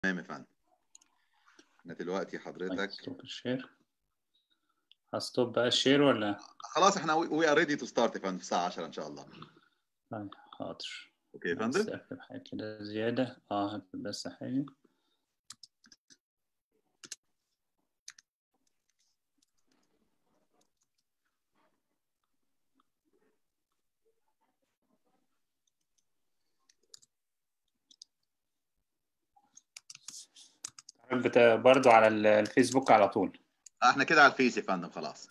تمام يا فندم احنا دلوقتي حضرتك ستوب الشير هستوب بقى الشير ولا خلاص احنا وي ار ريدي تو ستارت يا فندم في الساعه 10 ان شاء الله طيب حاضر اوكي يا بس فندم اكتب حاجة كده زيادة اه هكتب بس حاجة بت- برضو على ال- الفيسبوك على طول احنا كده على الفيس يا فندم خلاص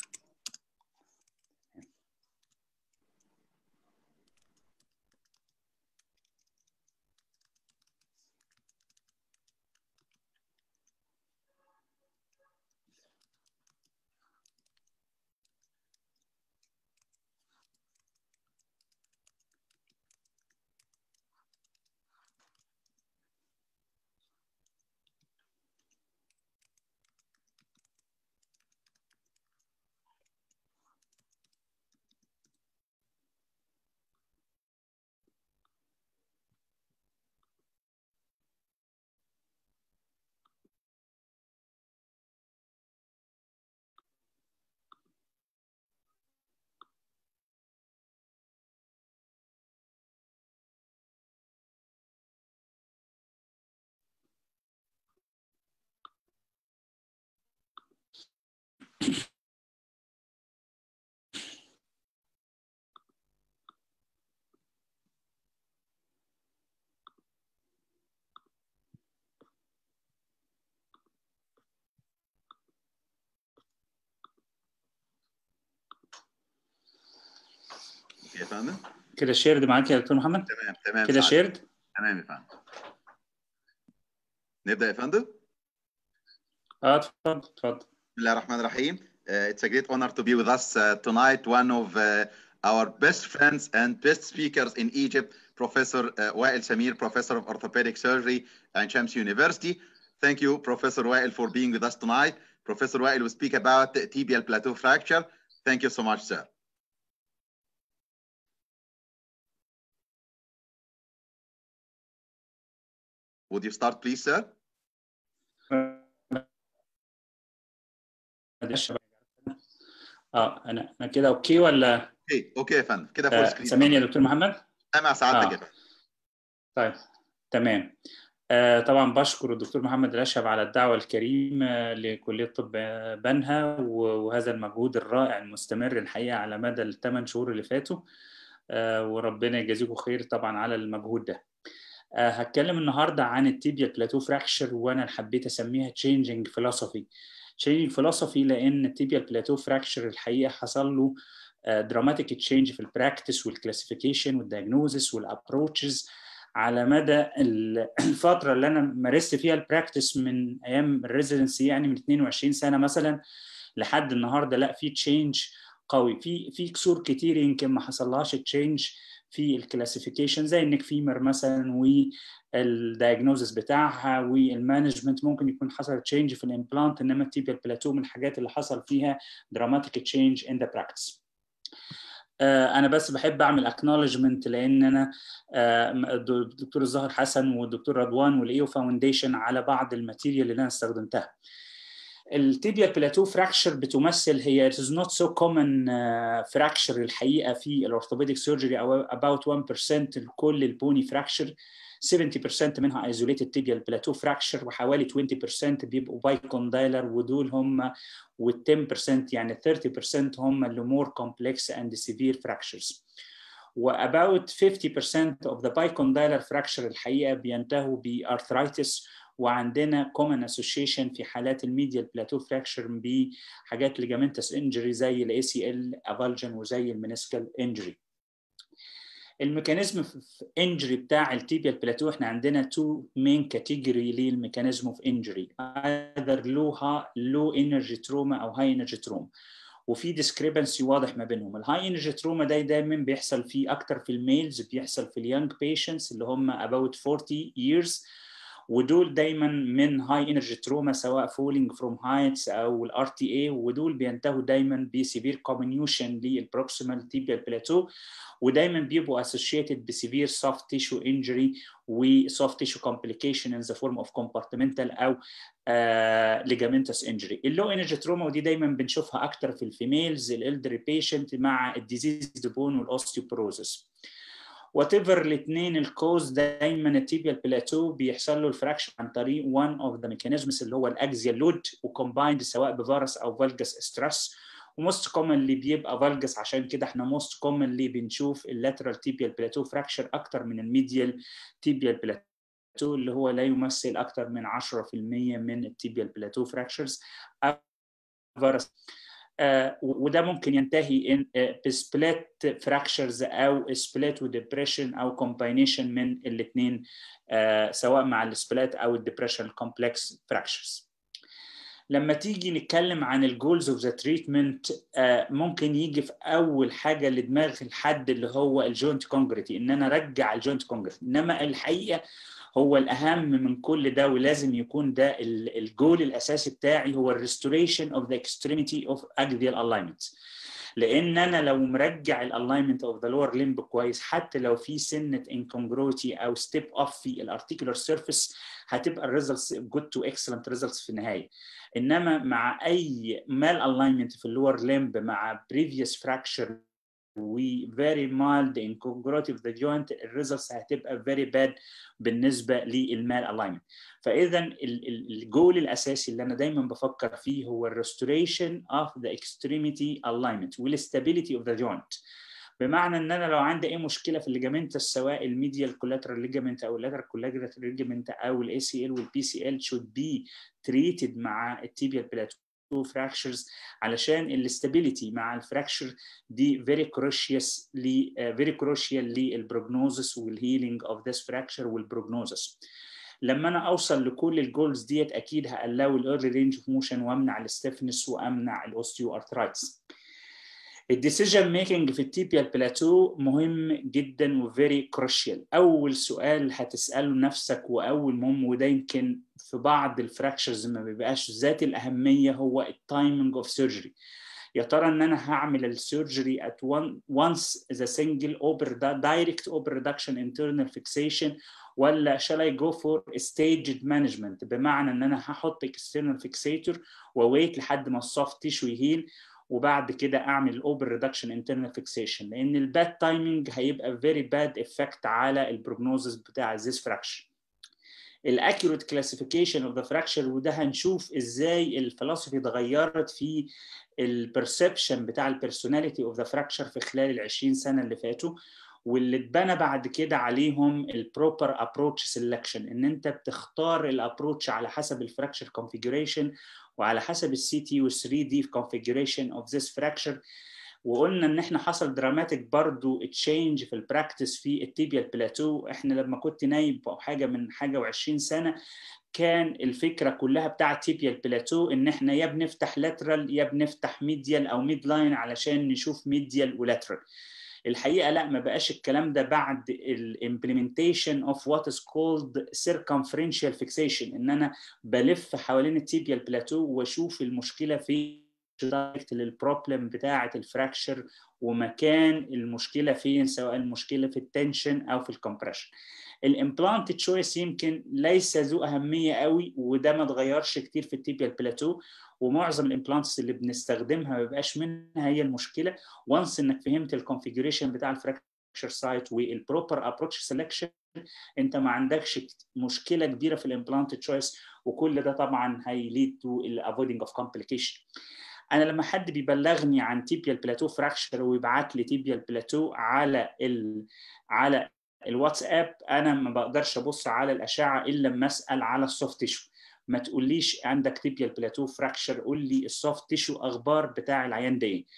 اوكي يا فندم كده شيرد معاك يا دكتور محمد تمام تمام كده سعد. شيرد تمام يا فندم نبدا يا فندم اه اتفضل اتفضل بسم الله الرحمن الرحيم Uh, it's a great honor to be with us uh, tonight. One of uh, our best friends and best speakers in Egypt, Professor uh, Wael Samir, Professor of Orthopedic Surgery at Shams University. Thank you, Professor Wael, for being with us tonight. Professor Wael will speak about the tibial plateau fracture. Thank you so much, sir. Would you start, please, sir? اه انا انا كده اوكي ولا Okay, okay يا فندم. كده فول آه سكرين. سامعني يا دكتور محمد سامع سعادتك آه. يا فندم. طيب تمام آه طبعا بشكر الدكتور محمد الاشهب على الدعوه الكريمه لكليه طب بنها و- وهذا المجهود الرائع المستمر الحقيقه على مدى الثمان شهور اللي فاتوا آه وربنا يجازيكم خير طبعا على المجهود ده آه هتكلم النهارده عن التيبيا بلاتو فراكشر وانا حبيت اسميها تشينجينج فيلوسوفي تشينجينج فيلوسوفي لان التيبيا بلاتو فراكشر الحقيقه حصل له دراماتيك تشينج في البراكتس والكلاسيفيكيشن والدايجنوزس والابروتشز على مدى ال- الفتره اللي انا مارست فيها البراكتس من ايام الريزيدنسي يعني من 22 سنه مثلا لحد النهارده لا في تشينج قوي في في كسور كتير يمكن ما حصلهاش تشينج في الكلاسيفيكيشن زي النيك فيمر مثلا والدايجنوزس بتاعها والمانجمنت ممكن يكون حصل تشينج في الامبلانت انما التيبيال بلاتو من الحاجات اللي حصل فيها دراماتيك تشينج ان ذا براكتس انا بس بحب اعمل اكنولجمنت لان انا آه، الدكتور الظاهر حسن والدكتور رضوان والايو فاونديشن على بعض الماتيريال اللي انا استخدمتها التيبيا بلاتو فراكشر بتمثل هي it is not so common فراكشر الحقيقه في الاورثوبيديك سيرجري او about 1% لكل البوني فراكشر 70% منها isolated tibial plateau fracture وحوالي 20% بيبقوا بايكوندايلر ودول هم وال 10% يعني 30% هم اللي more complex and severe fractures. و about 50% of the bicondylar fracture الحقيقه بينتهوا بارثرايتس وعندنا common association في حالات الميديال بلاتو فراكشر بحاجات ليجامنتس انجري زي الاي سي ال افالجن وزي المنسكال انجري الميكانيزم في انجري بتاع التيبيال بلاتو احنا عندنا تو مين كاتيجوري للميكانيزم اوف انجري ايذر لو لو انرجي تروما او هاي انرجي تروما وفي ديسكريبنسي واضح ما بينهم الهاي انرجي تروما ده دايما بيحصل فيه اكتر في الميلز بيحصل في اليونج بيشنتس اللي هم about 40 years ودول دايما من هاي انرجي تروما سواء فولينج فروم هايتس او الار تي اي ودول بينتهوا دايما بسيفير كومينيوشن للبروكسيمال تيبيال بلاتو ودايما بيبقوا associated بسيفير soft tissue injury و soft tissue complication in the form of compartmental او uh, ligamentous injury. اللو انرجي تروما ودي دايما بنشوفها اكتر في الفيميلز الالدري بيشنت مع الديزيز بون والاوستيوبروزس. وات ايفر الاثنين الكوز دايما التيبيال بلاتو بيحصل له الفراكشن عن طريق one of the mechanisms اللي هو الاكزيال لود وكومبايند سواء بفيروس او فالجس ستريس وموست كومنلي بيبقى فالجس عشان كده احنا موست كومنلي بنشوف اللاترال تيبيال بلاتو فراكشر اكتر من الميديال تيبيال بلاتو اللي هو لا يمثل اكتر من 10% من التيبيال بلاتو فراكشرز فيروس Uh, وده ممكن ينتهي ان بسبلات فراكشرز او سبلات وديبريشن او كومباينيشن من الاثنين uh, سواء مع السبلات او الديبريشن كومبلكس فراكشرز لما تيجي نتكلم عن الجولز اوف ذا تريتمنت ممكن يجي في اول حاجه لدماغ الحد اللي هو الجوينت كونجريتي ان انا ارجع الجوينت كونجريتي انما الحقيقه هو الاهم من كل ده ولازم يكون ده الجول الاساسي بتاعي هو الريستوريشن اوف ذا اكستريميتي اوف اكديال الاينمنت لان انا لو مرجع الالاينمنت اوف ذا لور ليمب كويس حتى لو في سنه انكونجروتي او ستيب اوف في الارتيكولار سيرفيس هتبقى الريزلتس جود تو اكسلنت ريزلتس في النهايه انما مع اي مال الاينمنت في اللور ليمب مع بريفيوس فراكشر و very mild incongruity of the joint الريزلتس هتبقى very bad بالنسبه للمال الاينمنت فاذا الجول الاساسي اللي انا دايما بفكر فيه هو الريستوريشن اوف ذا extremity alignment والستابيليتي اوف ذا joint بمعنى ان انا لو عندي اي مشكله في الليجامنت سواء الميديال كولاترال ليجامنت او اللاترال كولاترال ليجامنت او الاي سي ال والبي سي ال should be treated مع التيبيال بلاتو fractures علشان الاستابيليتي مع الفراكشر دي very crucial ل very crucial للبروجنوزس والهيلينج اوف ذس فراكشر والبروجنوزس لما انا اوصل لكل الجولز ديت اكيد هقلل الايرلي رينج اوف موشن وامنع الستيفنس وامنع الاوستيو ارثرايتس الديسيجن ميكنج في التيبيال بلاتو مهم جدا وفيري كروشيال اول سؤال هتساله نفسك واول مهم وده يمكن في بعض الفراكشرز ما بيبقاش ذات الاهميه هو التايمنج اوف سيرجري يا ترى ان انا هعمل السيرجري at one once the single open direct open reduction internal fixation ولا shall I go for staged management بمعنى ان انا هحط external fixator وويت لحد ما السوفت تيشو يهيل وبعد كده اعمل الاوبر ريدكشن انترنال فيكسيشن لان الباد تايمنج هيبقى فيري باد افكت على البروجنوزس بتاع ذيس فراكشر الاكيوريت كلاسيفيكيشن اوف ذا فراكشر وده هنشوف ازاي الفلسفه اتغيرت في البرسبشن بتاع البيرسوناليتي اوف ذا فراكشر في خلال ال 20 سنه اللي فاتوا واللي اتبنى بعد كده عليهم البروبر ابروتش سelection ان انت بتختار الابروتش على حسب الفراكشر كونفيجريشن وعلى حسب السي تي وال 3 دي كونفيجريشن اوف ذيس فراكشر وقلنا ان احنا حصل دراماتيك برضو تشينج في البراكتس في التيبيال بلاتو احنا لما كنت نايب او حاجه من حاجه و20 سنه كان الفكره كلها بتاع التيبيال بلاتو ان احنا يا بنفتح لاترال يا بنفتح ميديال او ميد لاين علشان نشوف ميديال ولاترال الحقيقه لا ما بقاش الكلام ده بعد الامبلمنتيشن اوف وات از كولد circumferential فيكسيشن ان انا بلف حوالين التيبيال بلاتو واشوف المشكله في دايركت للبروبلم بتاعه الفراكشر ومكان المشكله فين سواء المشكله في التنشن او في الكمبريشن الامبلانت تشويس يمكن ليس ذو اهميه قوي وده ما اتغيرش كتير في التيبيال بلاتو ومعظم الامبلانتس اللي بنستخدمها ما بيبقاش منها هي المشكله وانس انك فهمت الكونفيجريشن بتاع الفراكشر سايت والبروبر ابروتش سelection انت ما عندكش مشكله كبيره في الامبلانت تشويس وكل ده طبعا هيليد تو الافويدنج اوف كومبليكيشن انا لما حد بيبلغني عن تيبيال بلاتو فراكشر ويبعت لي تيبيال بلاتو على ال على الواتساب انا ما بقدرش ابص على الاشعه الا لما اسال على السوفت تيشو ما تقوليش عندك تيبيال بلاتو فراكشر قول لي السوفت تيشو اخبار بتاع العيان ده ايه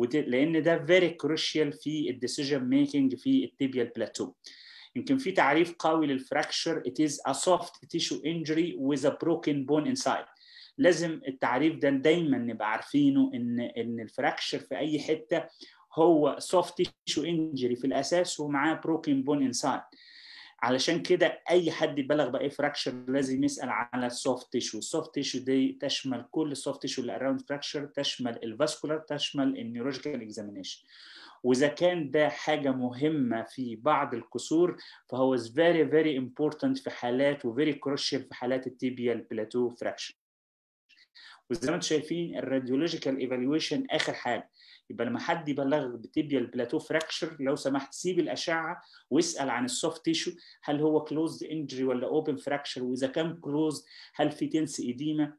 لان ده فيري كروشيال في الديسيجن ميكنج في التيبيال بلاتو يمكن في تعريف قوي للفراكشر it is a soft tissue injury with a broken bone inside لازم التعريف ده دايما نبقى عارفينه ان ان الفراكشر في اي حته هو soft tissue injury في الاساس ومعاه broken bone inside علشان كده اي حد يبلغ باي فراكشر لازم يسال على السوفت تيشو السوفت تيشو دي تشمل كل السوفت تيشو اللي اراوند فراكشر تشمل الفاسكولار تشمل النيورولوجيكال اكزامينيشن واذا كان ده حاجه مهمه في بعض الكسور فهو is very very important في حالات و very crucial في حالات التيبيال بلاتو فراكشر وزي ما انتم شايفين الراديولوجيكال ايفالويشن اخر حاجه يبقى لما حد يبلغ بتيبيال بلاتو فراكشر لو سمحت سيب الاشعه واسال عن السوفت تيشو هل هو كلوزد انجري ولا اوبن فراكشر واذا كان كلوزد هل في تنس ايديما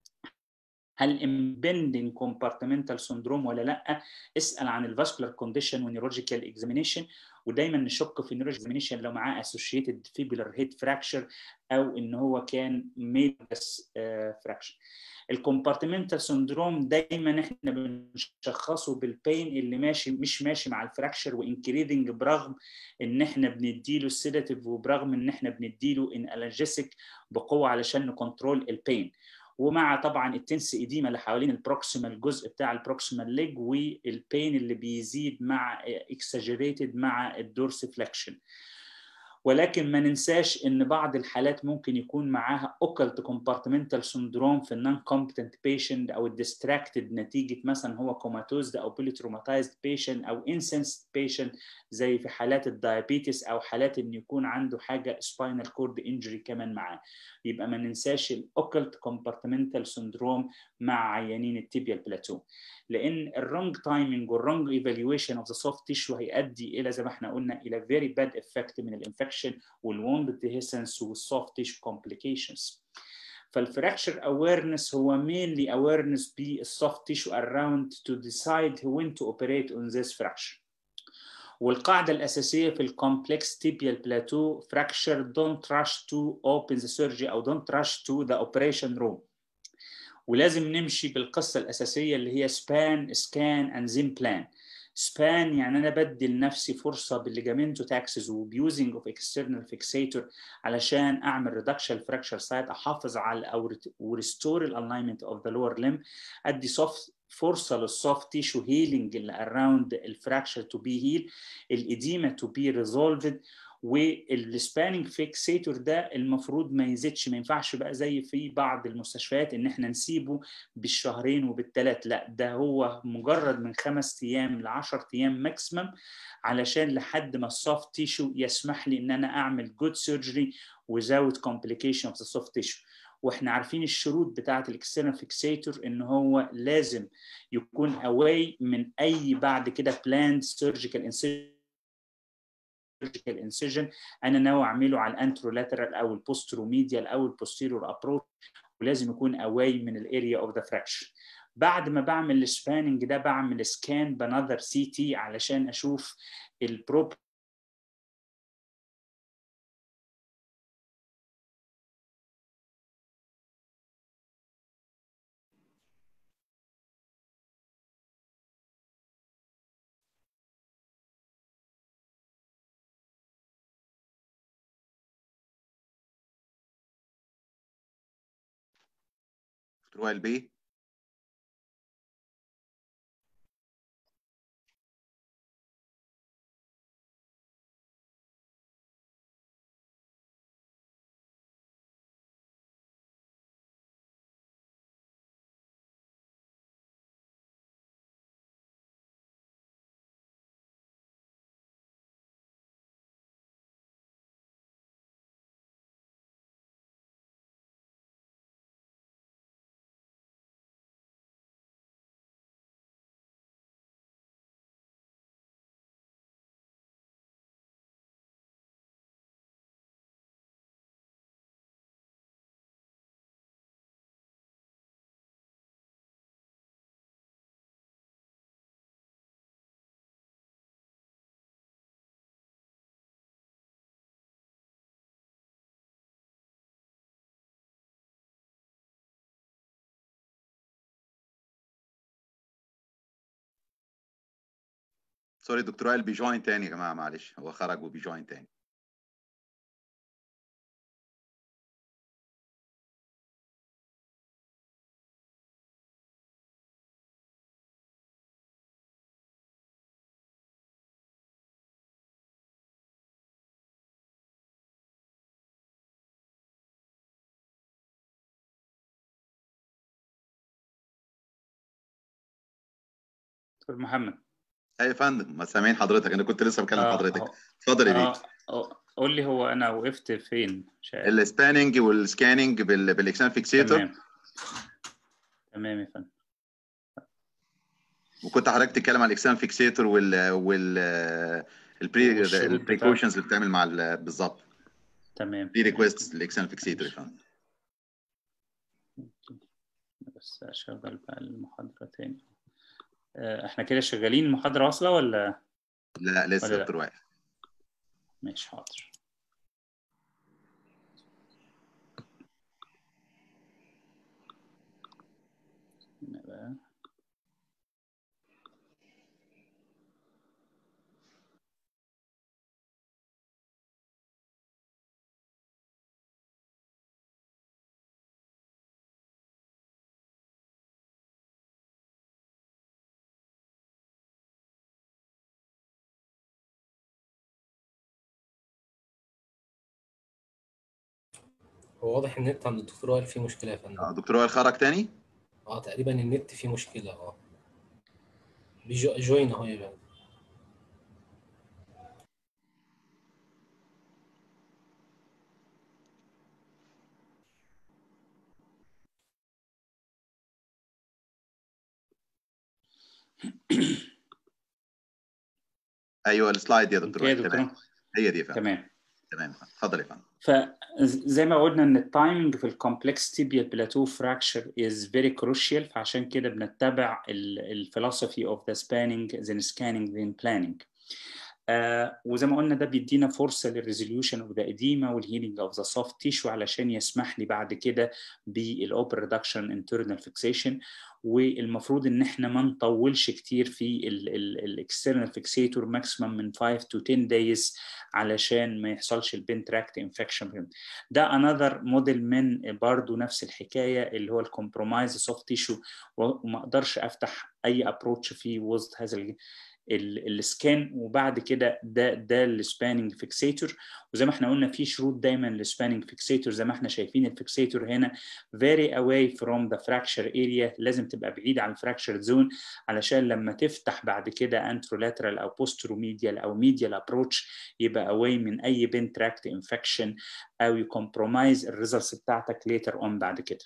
هل امبندنج كومبارتمنتال سندروم ولا لا اسال عن الفاسكولار كونديشن والنيورولوجيكال اكزامينيشن ودايما نشك في النيورولوجيكال اكزامينيشن لو معاه اسوشيتد فيبولار هيد فراكشر او ان هو كان ميدس فراكشر الكومبارتمنتال سندروم دايما احنا بنشخصه بالبين اللي ماشي مش ماشي مع الفراكشر وانكريدنج برغم ان احنا بنديله السيداتيف وبرغم ان احنا بنديله ان الجيسيك بقوه علشان نكنترول البين ومع طبعا التنس ايديما اللي حوالين البروكسيمال الجزء بتاع البروكسيمال ليج والبين اللي بيزيد مع اكسجريتد مع الدورسفلكشن ولكن ما ننساش ان بعض الحالات ممكن يكون معاها اوكلت كومبارتمنتال سندروم في النون كومبتنت بيشنت او الديستراكتد نتيجه مثلا هو كوماتوزد او بوليتروماتايزد بيشنت او انسنسد بيشنت زي في حالات الدايابيتس او حالات ان يكون عنده حاجه سباينال كورد انجري كمان معاه يبقى ما ننساش الاوكلت كومبارتمنتال سندروم مع عيانين التيبيال بلاتو لان الرونج تايمنج والرونج ايفالويشن اوف ذا سوفت تيشو هيؤدي الى زي ما احنا قلنا الى فيري باد افكت من الانفكشن والوند ديهيسنس والسوفت تيشو كومبليكيشنز فالفراكشر اويرنس هو mainly awareness بالسوفت tissue around to decide when to operate on this fracture والقاعدة الأساسية في الكومبلكس tibial plateau fracture don't rush to open the surgery أو don't rush to the operation room ولازم نمشي بالقصة الأساسية اللي هي span scan and then plan سبان يعني انا بدي لنفسي فرصه بالليجامنتو تاكسس وبيوزنج اوف اكسترنال فيكسيتور علشان اعمل ريدكشن فراكشر سايت احافظ على او وريستور الالاينمنت اوف ذا لور ليم ادي سوفت فرصه للسوفت تيشو هيلينج اللي اراوند الفراكشر تو بي هيل الاديما تو بي ريزولفد والسباننج فيكسيتور ده المفروض ما يزيدش ما ينفعش بقى زي في بعض المستشفيات ان احنا نسيبه بالشهرين وبالثلاث لا ده هو مجرد من خمس ايام ل 10 ايام ماكسيمم علشان لحد ما السوفت تيشو يسمح لي ان انا اعمل جود سيرجري without complication of the soft tissue واحنا عارفين الشروط بتاعه الاكسترنال فيكسيتور ان هو لازم يكون اواي من اي بعد كده بلاند سيرجيكال انسيجن سيرجيكال انسيجن انا ناوي اعمله على الانترولاترال او البوستروميديال او البوستيرور ابروش ولازم يكون اواي من الاريا اوف ذا فراكشر بعد ما بعمل السباننج ده بعمل سكان بنظر سي تي علشان اشوف البروب دكتور وائل بيه سوري دكتور وائل بيجوين تاني يا جماعه معلش هو خرج وبيجوين تاني دكتور محمد اي يا فندم ما سامعين حضرتك انا كنت لسه بكلم آه، حضرتك أهو. اتفضل يا آه، بيه آه، قول لي هو انا وقفت فين مش عارف. السباننج والسكاننج بال بالاكسان فيكسيتور تمام تمام يا فندم وكنت حضرتك تتكلم عن الاكسان فيكسيتور وال وال البري والشروط بتاعته. البريكوشنز اللي بتعمل مع ال- بالظبط تمام بري ريكويست للاكسان فيكسيتور يا فندم بس اشغل بقى المحاضرة تاني آه، احنا كده شغالين المحاضرة واصلة ولا لا لسه ولا لا؟ دكتور وائل ماشي حاضر هنا بقى. هو واضح ان النت عند الدكتور وائل فيه مشكله يا فندم آه، دكتور وائل خرج تاني اه تقريبا النت فيه مشكله اه بيجو جوين اهو يا فندم ايوه السلايد يا دكتور اوكي يا وائل تمام دكتور هي دي يا فندم تمام تمام اتفضل يا فندم فزي ما قلنا ان التايمنج في الكومبلكس تيبيال بلاتو فراكشر از فيري كروشيال فعشان كده بنتبع الفلسفي اوف ذا سباننج then scanning then planning آه وزي ما قلنا ده بيدينا فرصه للريزوليوشن اوف ذا اديما والهيلينج اوف ذا سوفت تيشو علشان يسمح لي بعد كده بالاوبر ريدكشن انترنال فيكسيشن والمفروض ان احنا ما نطولش كتير في الاكسترنال فيكسيتور ماكسيمم من 5 to 10 دايز علشان ما يحصلش البين تراكت انفكشن ده انذر موديل من برضو نفس الحكايه اللي هو الكومبرومايز سوفت تيشو وما اقدرش افتح اي ابروتش في وسط هذا ال- ال- السكان وبعد كده ده ده السباننج فيكسيتور وزي ما احنا قلنا في شروط دايما للسباننج فيكسيتور زي ما احنا شايفين الفيكسيتور هنا very away from the fracture area لازم تبقى بعيد عن الفراكشر زون علشان لما تفتح بعد كده انترولاترال او بوستروميديال او ميديال ابروتش يبقى away من اي بين تراكت انفكشن او يكمبرومايز الريزلتس بتاعتك later on بعد كده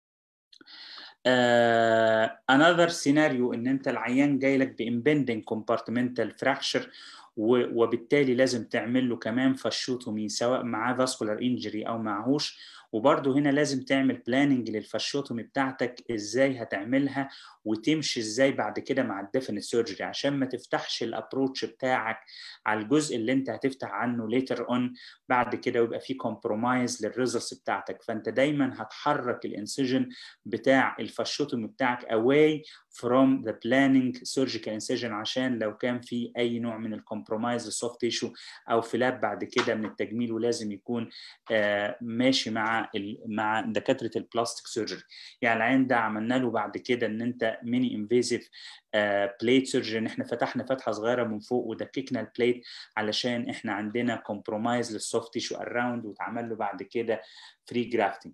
uh, another scenario ان انت العيان جاي لك بامبندنج compartmental fracture و- وبالتالي لازم تعمل له كمان فاشوتومي سواء معاه فاسكولار انجري او معهوش وبرده هنا لازم تعمل بلاننج للفاشوتومي بتاعتك ازاي هتعملها وتمشي ازاي بعد كده مع الديفينيت سيرجري عشان ما تفتحش الابروتش بتاعك على الجزء اللي انت هتفتح عنه ليتر اون بعد كده ويبقى في كومبرومايز للريزلتس بتاعتك فانت دايما هتحرك الانسجن بتاع الفاشوتومي بتاعك away from the planning surgical incision عشان لو كان في اي نوع من الكومبرومايز للسوفت تيشو او فلاب بعد كده من التجميل ولازم يكون آه ماشي مع ال- مع دكاتره البلاستيك سيرجري يعني العين ده عملنا له بعد كده ان انت ميني انفيزيف بليت سيرجري ان احنا فتحنا فتحه صغيره من فوق ودككنا البليت علشان احنا عندنا كومبرومايز للسوفت تيشو اراوند واتعمل له بعد كده فري جرافتنج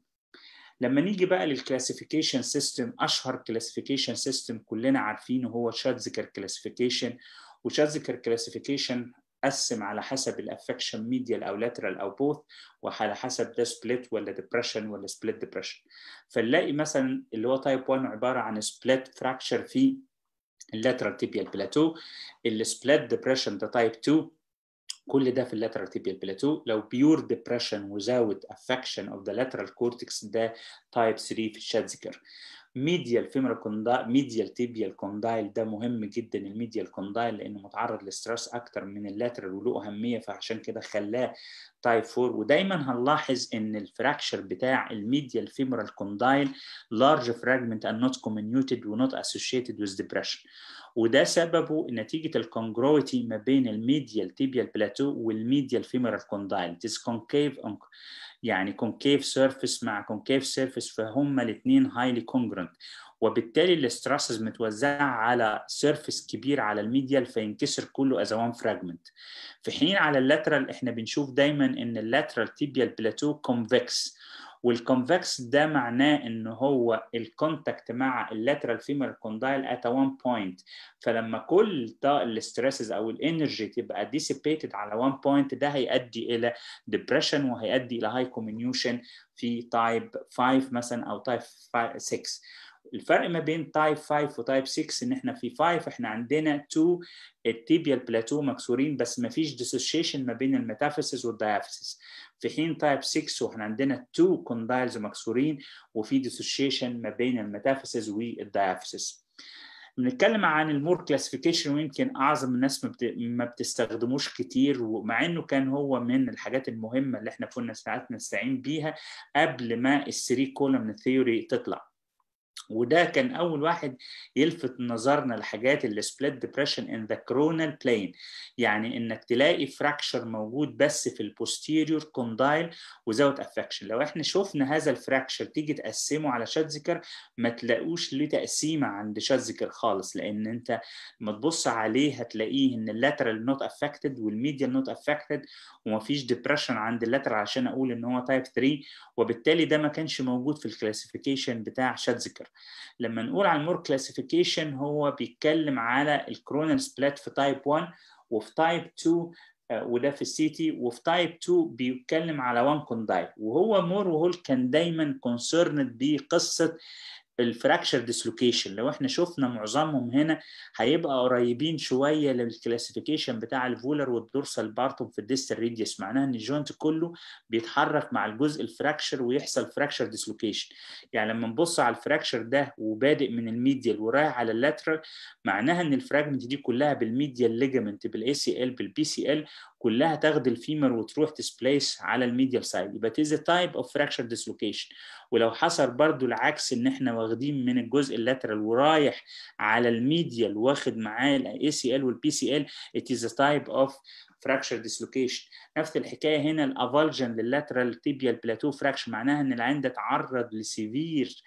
لما نيجي بقى للكلاسيفيكيشن سيستم اشهر كلاسيفيكيشن سيستم كلنا عارفينه هو شاتزكر كلاسيفيكيشن وشاتزكر كلاسيفيكيشن قسم على حسب الافكشن ميديال او لاترال او بوث وعلى حسب ده سبليت ولا ديبريشن ولا سبليت ديبريشن فنلاقي مثلا اللي هو تايب 1 عباره عن سبليت فراكشر في اللاترال تيبيال بلاتو السبليت ديبريشن ده تايب 2 كل ده في اللاترال تيبيال بلاتو لو بيور ديبريشن without affection of the lateral cortex ده تايب 3 في الشاتزكر ميديال فيمرال كوندايل ميديال تيبيال كوندايل ده مهم جدا الميديال كوندايل لانه متعرض لستريس اكتر من اللاترال وله اهميه فعشان كده خلاه تايب 4 ودايما هنلاحظ ان الفراكشر بتاع الميديال فيمرال كوندايل large fragment and not comminuted و not associated with depression وده سببه نتيجة الكونجرويتي ما بين الميديال تيبيال بلاتو والميديال فيمورال كوندايل it is concave on يعني concave surface مع concave surface فهم الاثنين highly congruent وبالتالي الاستراسز متوزعة على سيرفيس كبير على الميديال فينكسر كله as a one fragment في حين على اللاترال احنا بنشوف دايما ان اللاترال تيبيال بلاتو convex والكونفكس ده معناه ان هو الكونتاكت مع اللاترال فيمر كوندايل ات 1 بوينت فلما كل الستريسز او الانرجي تبقى ديسيبيتد على 1 بوينت ده هيؤدي الى ديبريشن وهيؤدي الى هاي كومينيوشن في تايب 5 مثلا او تايب 6 الفرق ما بين تايب 5 وتايب 6 ان احنا في 5 احنا عندنا 2 التيبيال بلاتو مكسورين بس ما فيش ديسوشيشن ما بين الميتافيسيس والديافيسيس في حين تايب 6 واحنا عندنا 2 كوندايلز مكسورين وفي ديسوشيشن ما بين الميتافيسيس والديافيسيس بنتكلم عن المور كلاسيفيكيشن ويمكن اعظم الناس ما, بت... ما بتستخدموش كتير ومع انه كان هو من الحاجات المهمه اللي احنا كنا ساعات نستعين بيها قبل ما الثري كولمن ثيوري تطلع وده كان اول واحد يلفت نظرنا لحاجات السبليت ديبريشن ان ذا كرونال بلين يعني انك تلاقي فراكشر موجود بس في البوستيريور كوندايل وزاوت افكشن لو احنا شفنا هذا الفراكشر تيجي تقسمه على شاتزكر ما تلاقوش ليه تقسيمه عند شاتزكر خالص لان انت لما تبص عليه هتلاقيه ان اللاترال نوت افكتد والميديال نوت افكتد ومفيش ديبريشن عند اللاترال عشان اقول ان هو تايب 3 وبالتالي ده ما كانش موجود في الكلاسيفيكيشن بتاع شاتزكر لما نقول على المور كلاسيفيكيشن هو بيتكلم على الكرونال سبلات في تايب 1 وفي تايب 2 وده في السي تي وفي تايب 2 بيتكلم على 1 كوندايل وهو مور وهول كان دايما كونسيرند بقصه الفراكشر ديسلوكيشن لو احنا شفنا معظمهم هنا هيبقى قريبين شويه للكلاسيفيكيشن بتاع الفولر والدورسال بارتوم في الديستال ريديوس معناها ان الجوينت كله بيتحرك مع الجزء الفراكشر ويحصل فراكشر ديسلوكيشن يعني لما نبص على الفراكشر ده وبادئ من الميديال ورايح على اللاترال معناها ان الفراجمنت دي كلها بالميديال ليجامنت بالاي سي ال بالبي سي ال كلها تاخد الفيمر وتروح تسبليس على الميديال سايد يبقى تيز تايب اوف فراكشر ديسلوكيشن ولو حصل برضو العكس ان احنا واخدين من الجزء اللاترال ورايح على الميديال واخد معاه الاي سي ال والبي سي ال it is a type of fracture dislocation نفس الحكايه هنا الافالجن لللاترال تيبيال بلاتو فراكشر معناها ان العين ده تعرض لسيفير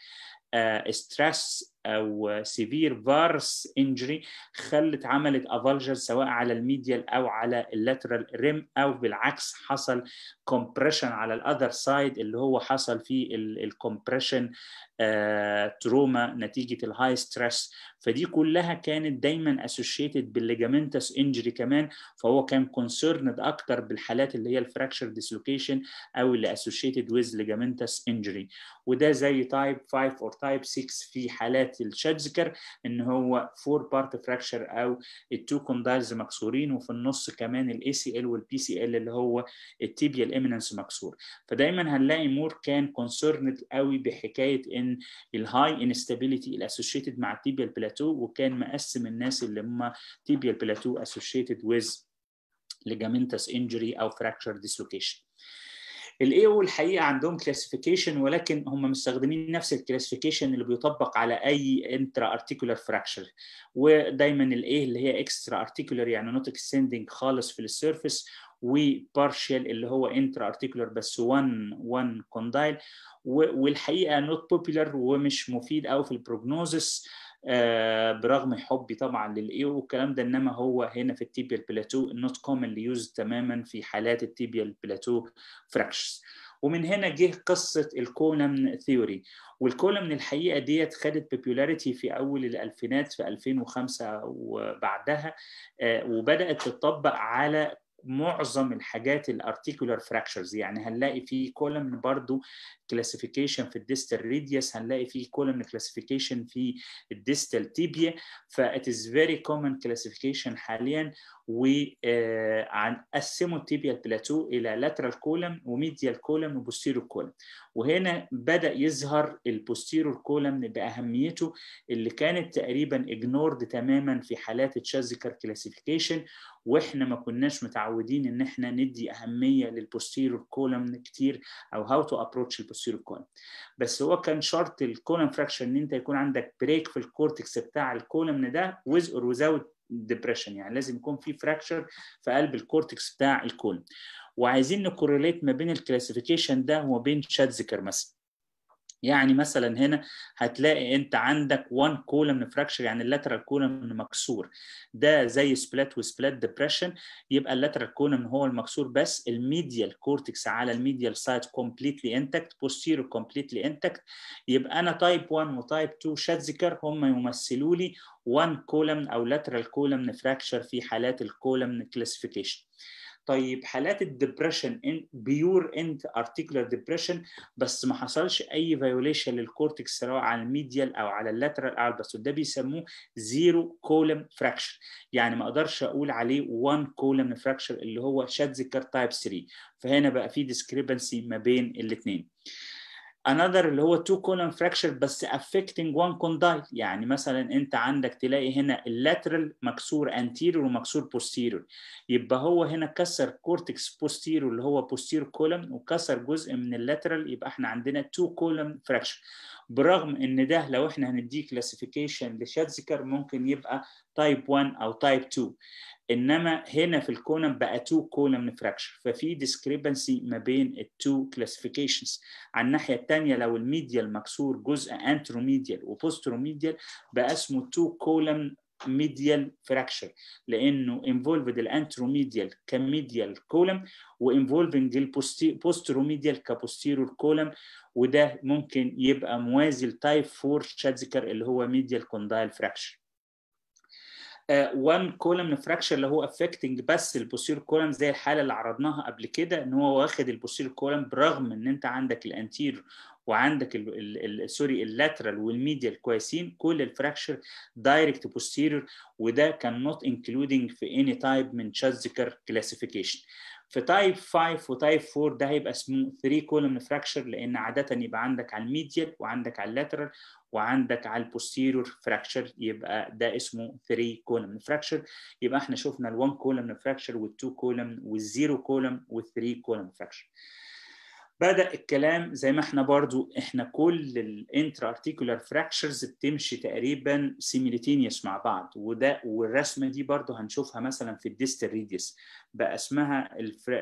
ستريس او سيفير فارس انجري خلت عملت افالجر سواء على الميديال او على اللاترال ريم او بالعكس حصل كومبريشن على الاذر سايد اللي هو حصل فيه الكومبريشن تروما نتيجه الهاي ستريس فدي كلها كانت دايما اسوشيتد بالليجامنتس انجري كمان فهو كان كونسيرند اكتر بالحالات اللي هي الفراكشر ديسلوكيشن او اللي اسوشيتد ويز ليجامنتس انجري وده زي تايب 5 او تايب 6 في حالات الشاتزكر ان هو فور بارت فراكشر او التو كوندايلز مكسورين وفي النص كمان الاي سي ال والبي سي ال اللي هو التيبيال اميننس مكسور فدايما هنلاقي مور كان كونسيرند قوي بحكايه ان الهاي انستابيليتي الاسوشيتد مع التيبيال بلاتو وكان مقسم الناس اللي هم تيبيال بلاتو اسوشيتد ويز ligamentous injury او fracture dislocation الاي او الحقيقه عندهم كلاسيفيكيشن ولكن هم مستخدمين نفس الكلاسيفيكيشن اللي بيطبق على اي انترا ارتيكولار فراكشر ودايما الاي اللي هي اكسترا ارتيكولار يعني نوت اكستندنج خالص في السيرفيس وبارشال اللي هو انترا ارتيكولار بس 1 1 كوندايل والحقيقه نوت بوبيلر ومش مفيد قوي في البروجنوزس آه برغم حبي طبعا للاي والكلام ده انما هو هنا في التيبيال بلاتو نوت كومنلي يوز تماما في حالات التيبيال بلاتو فراكشرز ومن هنا جه قصه الكولمن ثيوري والكولمن الحقيقه ديت خدت بوبولاريتي في اول الالفينات في 2005 وبعدها آه وبدات تطبق على معظم الحاجات الارتيكولار فراكشرز يعني هنلاقي في كولمن برضو كلاسيفيكيشن في الديستال ريديوس هنلاقي في كولمن كلاسيفيكيشن في الديستال تيبيا فات از فيري كومن كلاسيفيكيشن حاليا وقسموا التيبيال بلاتو الى لاترال كولم وميديال كولم وبوستيرور كولم وهنا بدا يظهر البوستيرور كولم باهميته اللي كانت تقريبا اجنورد تماما في حالات التشازيكر كلاسيفيكيشن واحنا ما كناش متعودين ان احنا ندي اهميه للبوستيرور كولم كتير او هاو تو ابروتش البوستيرور كولم بس هو كان شرط الكولم فراكشن ان انت يكون عندك بريك في الكورتكس بتاع الكولم ده with or without ديبريشن يعني لازم يكون في فراكشر في قلب الكورتكس بتاع الكولم وعايزين نكورليت ما بين الكلاسيفيكيشن ده وما بين شاتزكر مثلا يعني مثلا هنا هتلاقي انت عندك 1 كولمن فراكشر يعني اللاترال كولمن مكسور ده زي سبلات وسبلات ديبريشن يبقى اللاترال كولمن هو المكسور بس الميديال كورتكس على الميديال سايد كومبليتلي انتكت بوستيرو كومبليتلي انتكت يبقى انا تايب 1 وتايب 2 شاتزيكر هم يمثلوا لي 1 كولمن او لاترال كولمن فراكشر في حالات الكولمن كلاسيفيكيشن طيب حالات الدبريشن ان بيور اند ارتيكولار ديبريشن بس ما حصلش اي فيوليشن للكورتكس سواء على الميديال او على اللاترال او الباسود ده بيسموه زيرو كولم فراكشر يعني ما اقدرش اقول عليه 1 كولم فراكشر اللي هو شاتزيكر تايب 3 فهنا بقى في ديسكريبنسي ما بين الاثنين another اللي هو two column fracture بس affecting one condyle يعني مثلا انت عندك تلاقي هنا اللاترال مكسور anterior ومكسور posterior يبقى هو هنا كسر كورتكس posterior اللي هو posterior column وكسر جزء من اللاترال يبقى احنا عندنا two column fracture برغم ان ده لو احنا هنديه كلاسيفيكيشن لشاتزيكر ممكن يبقى تايب 1 او تايب 2 انما هنا في الكولم بقى 2 كولم فراكشر ففي ديسكريبنسي ما بين التو كلاسيفيكيشنز على الناحيه الثانيه لو الميديال مكسور جزء انتروميديال وبوستروميديال بقى اسمه 2 كولم ميديال فراكشر لانه انفولفد الانتروميديال كميديال كولم وانفولفنج البوستروميديال كبوستيرور كولم وده ممكن يبقى موازي لتايب 4 شاتزيكر اللي هو ميديال كوندايل فراكشر 1 كولم فراكشر اللي هو افكتنج بس البوستير كولم زي الحاله اللي عرضناها قبل كده ان هو واخد البوستير كولم برغم ان انت عندك الانتير وعندك ال ال سوري اللاترال والميديال كويسين كل الفراكشر دايركت بوستيريور وده كان نوت انكلودنج في اني تايب من شازيكر كلاسيفيكيشن في تايب 5 وتايب 4 ده هيبقى اسمه 3 كولوم فراكشر لان عاده يبقى عندك على الميديال وعندك على اللاترال وعندك على البوستيرور فراكشر يبقى ده اسمه 3 كولوم فراكشر يبقى احنا شفنا ال1 كولوم فراكشر وال2 كولوم وال0 كولوم وال3 كولوم فراكشر بدا الكلام زي ما احنا برضو احنا كل الانترا ارتيكولار فراكشرز بتمشي تقريبا سيميليتينيوس مع بعض وده والرسمه دي برضو هنشوفها مثلا في الديستال ريديوس بقى اسمها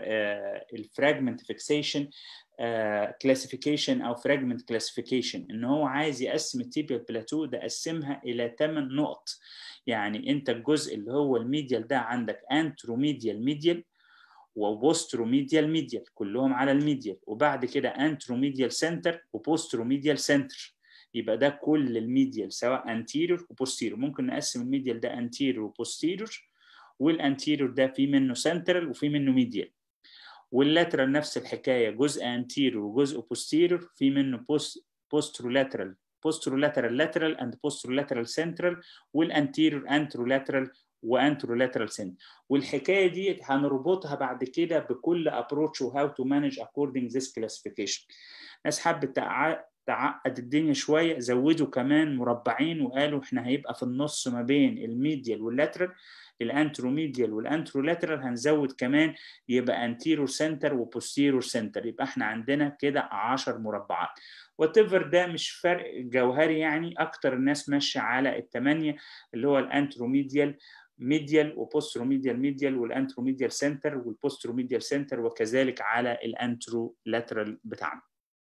الفراجمنت فيكسيشن كلاسيفيكيشن او فراجمنت كلاسيفيكيشن ان هو عايز يقسم التيبيال بلاتو ده قسمها الى 8 نقط يعني انت الجزء اللي هو الميديال ده عندك انتروميديال ميديال وبوستروميديال ميديال كلهم على الميديال وبعد كده انتروميديال سنتر وبوستروميديال سنتر يبقى ده كل الميديال سواء انتيريور وبوستيريور ممكن نقسم الميديال ده انتيريور وبوستيريور والانتيريور ده في منه سنترال وفي منه ميديال واللاترال نفس الحكايه جزء انتيريور وجزء بوستيريور في منه بوست بوسترولاترال posterolateral lateral and posterolateral central والانتيريور anterolateral وانترولاترال سن والحكايه دي هنربطها بعد كده بكل ابروتش وهاو تو مانج اكوردنج ذيس كلاسيفيكيشن ناس حبت تعقد الدنيا شويه زودوا كمان مربعين وقالوا احنا هيبقى في النص ما بين الميديال واللاترال الانتروميديال والانترولاترال هنزود كمان يبقى انتيرور سنتر وبوستيرور سنتر يبقى احنا عندنا كده 10 مربعات وات ده مش فرق جوهري يعني اكتر الناس ماشيه على الثمانيه اللي هو الانتروميديال ميديال وبوستروميديال ميديال والانتروميديال سنتر والبوستروميديال سنتر وكذلك على الانترو لاترال بتاعنا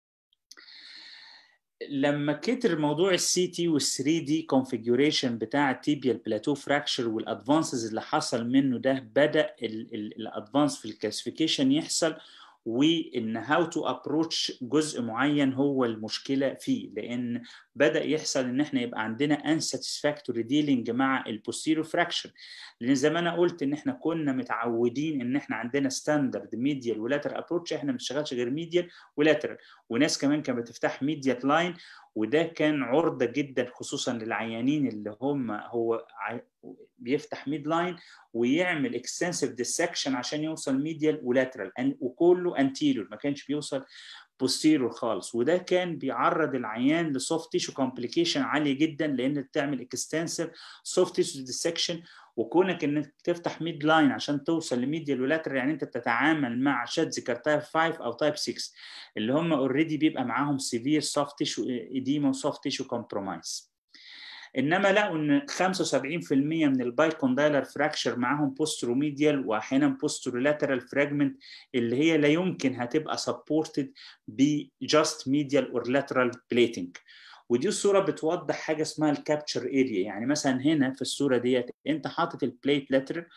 لما كتر موضوع السي تي وال3 دي كونفيجوريشن بتاع التيبيال بلاتو فراكشر والادفانسز اللي حصل منه ده بدا الادفانس في الكلاسيفيكيشن يحصل وان هاو تو ابروتش جزء معين هو المشكله فيه لان بدا يحصل ان احنا يبقى عندنا unsatisfactory dealing مع البوستيرو فراكشر لان زي ما انا قلت ان احنا كنا متعودين ان احنا عندنا ستاندرد ميديال ولاتر ابروتش احنا ما بنشتغلش غير ميديال ولاترال وناس كمان كانت بتفتح ميديال لاين وده كان عرضه جدا خصوصا للعيانين اللي هم هو بيفتح ميد لاين ويعمل اكستنسيف ديسكشن عشان يوصل ميديال ولاترال وكله انتيريور ما كانش بيوصل بوستيريور خالص وده كان بيعرض العيان لسوفت تيشو كومبليكيشن عاليه جدا لان بتعمل اكستنسيف سوفت تيشو ديسكشن وكونك انك تفتح ميد لاين عشان توصل لميديال ولاترال يعني انت بتتعامل مع شاتزيكر تايب 5 او تايب 6 اللي هم اوريدي بيبقى معاهم سيفير سوفت تيشو ايديما وسوفت تيشو كومبرومايز انما لقوا ان 75% من البايكوندايلر فراكشر معاهم بوستروميديال واحيانا بوسترولاترال فراجمنت اللي هي لا يمكن هتبقى سبورتد بجاست ميديال اور لاترال بليتنج ودي الصوره بتوضح حاجه اسمها الكابتشر اريا يعني مثلا هنا في الصوره ديت انت حاطط البليت لاترال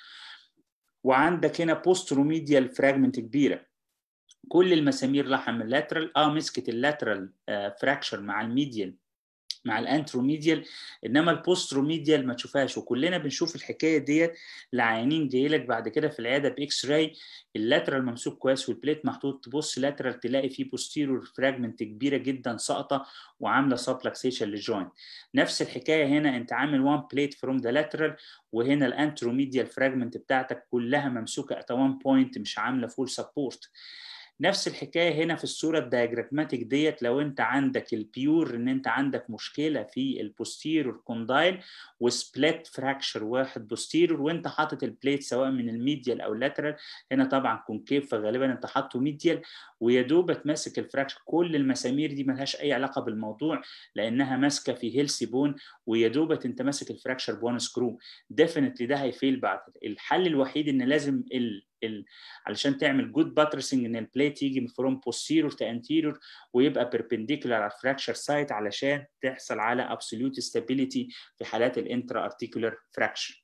وعندك هنا بوستروميديال فراجمنت كبيره كل المسامير لحم اللاترال اه مسكت اللاترال آه فراكشر مع الميديال مع الانتروميديال انما البوستروميديال ما تشوفهاش وكلنا بنشوف الحكايه ديت لعيانين جاي لك بعد كده في العياده باكس راي اللاترال ممسوك كويس والبليت محطوط تبص لاترال تلاقي فيه بوستيرور فراجمنت كبيره جدا ساقطه وعامله سبلكسيشن للجوينت نفس الحكايه هنا انت عامل وان بليت فروم ذا لاترال وهنا الانتروميديال فراجمنت بتاعتك كلها ممسوكه ات وان بوينت مش عامله فول سبورت نفس الحكايه هنا في الصوره الدايجراماتيك ديت لو انت عندك البيور ان انت عندك مشكله في البوستيرور كوندايل وسبليت فراكشر واحد بوستيرور وانت حاطط البليت سواء من الميديال او اللاترال هنا طبعا كونكيف فغالبا انت حاطه ميديال ويا دوب تمسك الفراكشر كل المسامير دي ملهاش اي علاقه بالموضوع لانها ماسكه في هيلسي بون ويا دوب انت ماسك الفراكشر بون سكرو ديفينتلي ده هيفيل بعد الحل الوحيد ان لازم ال ال علشان تعمل جود باترسنج ان البليت يجي من فروم بوستيرور تو انتيرور ويبقى بيربنديكولار على الفراكشر سايت علشان تحصل على ابسوليوت ستابيليتي في حالات الانترا ارتيكولار فراكشر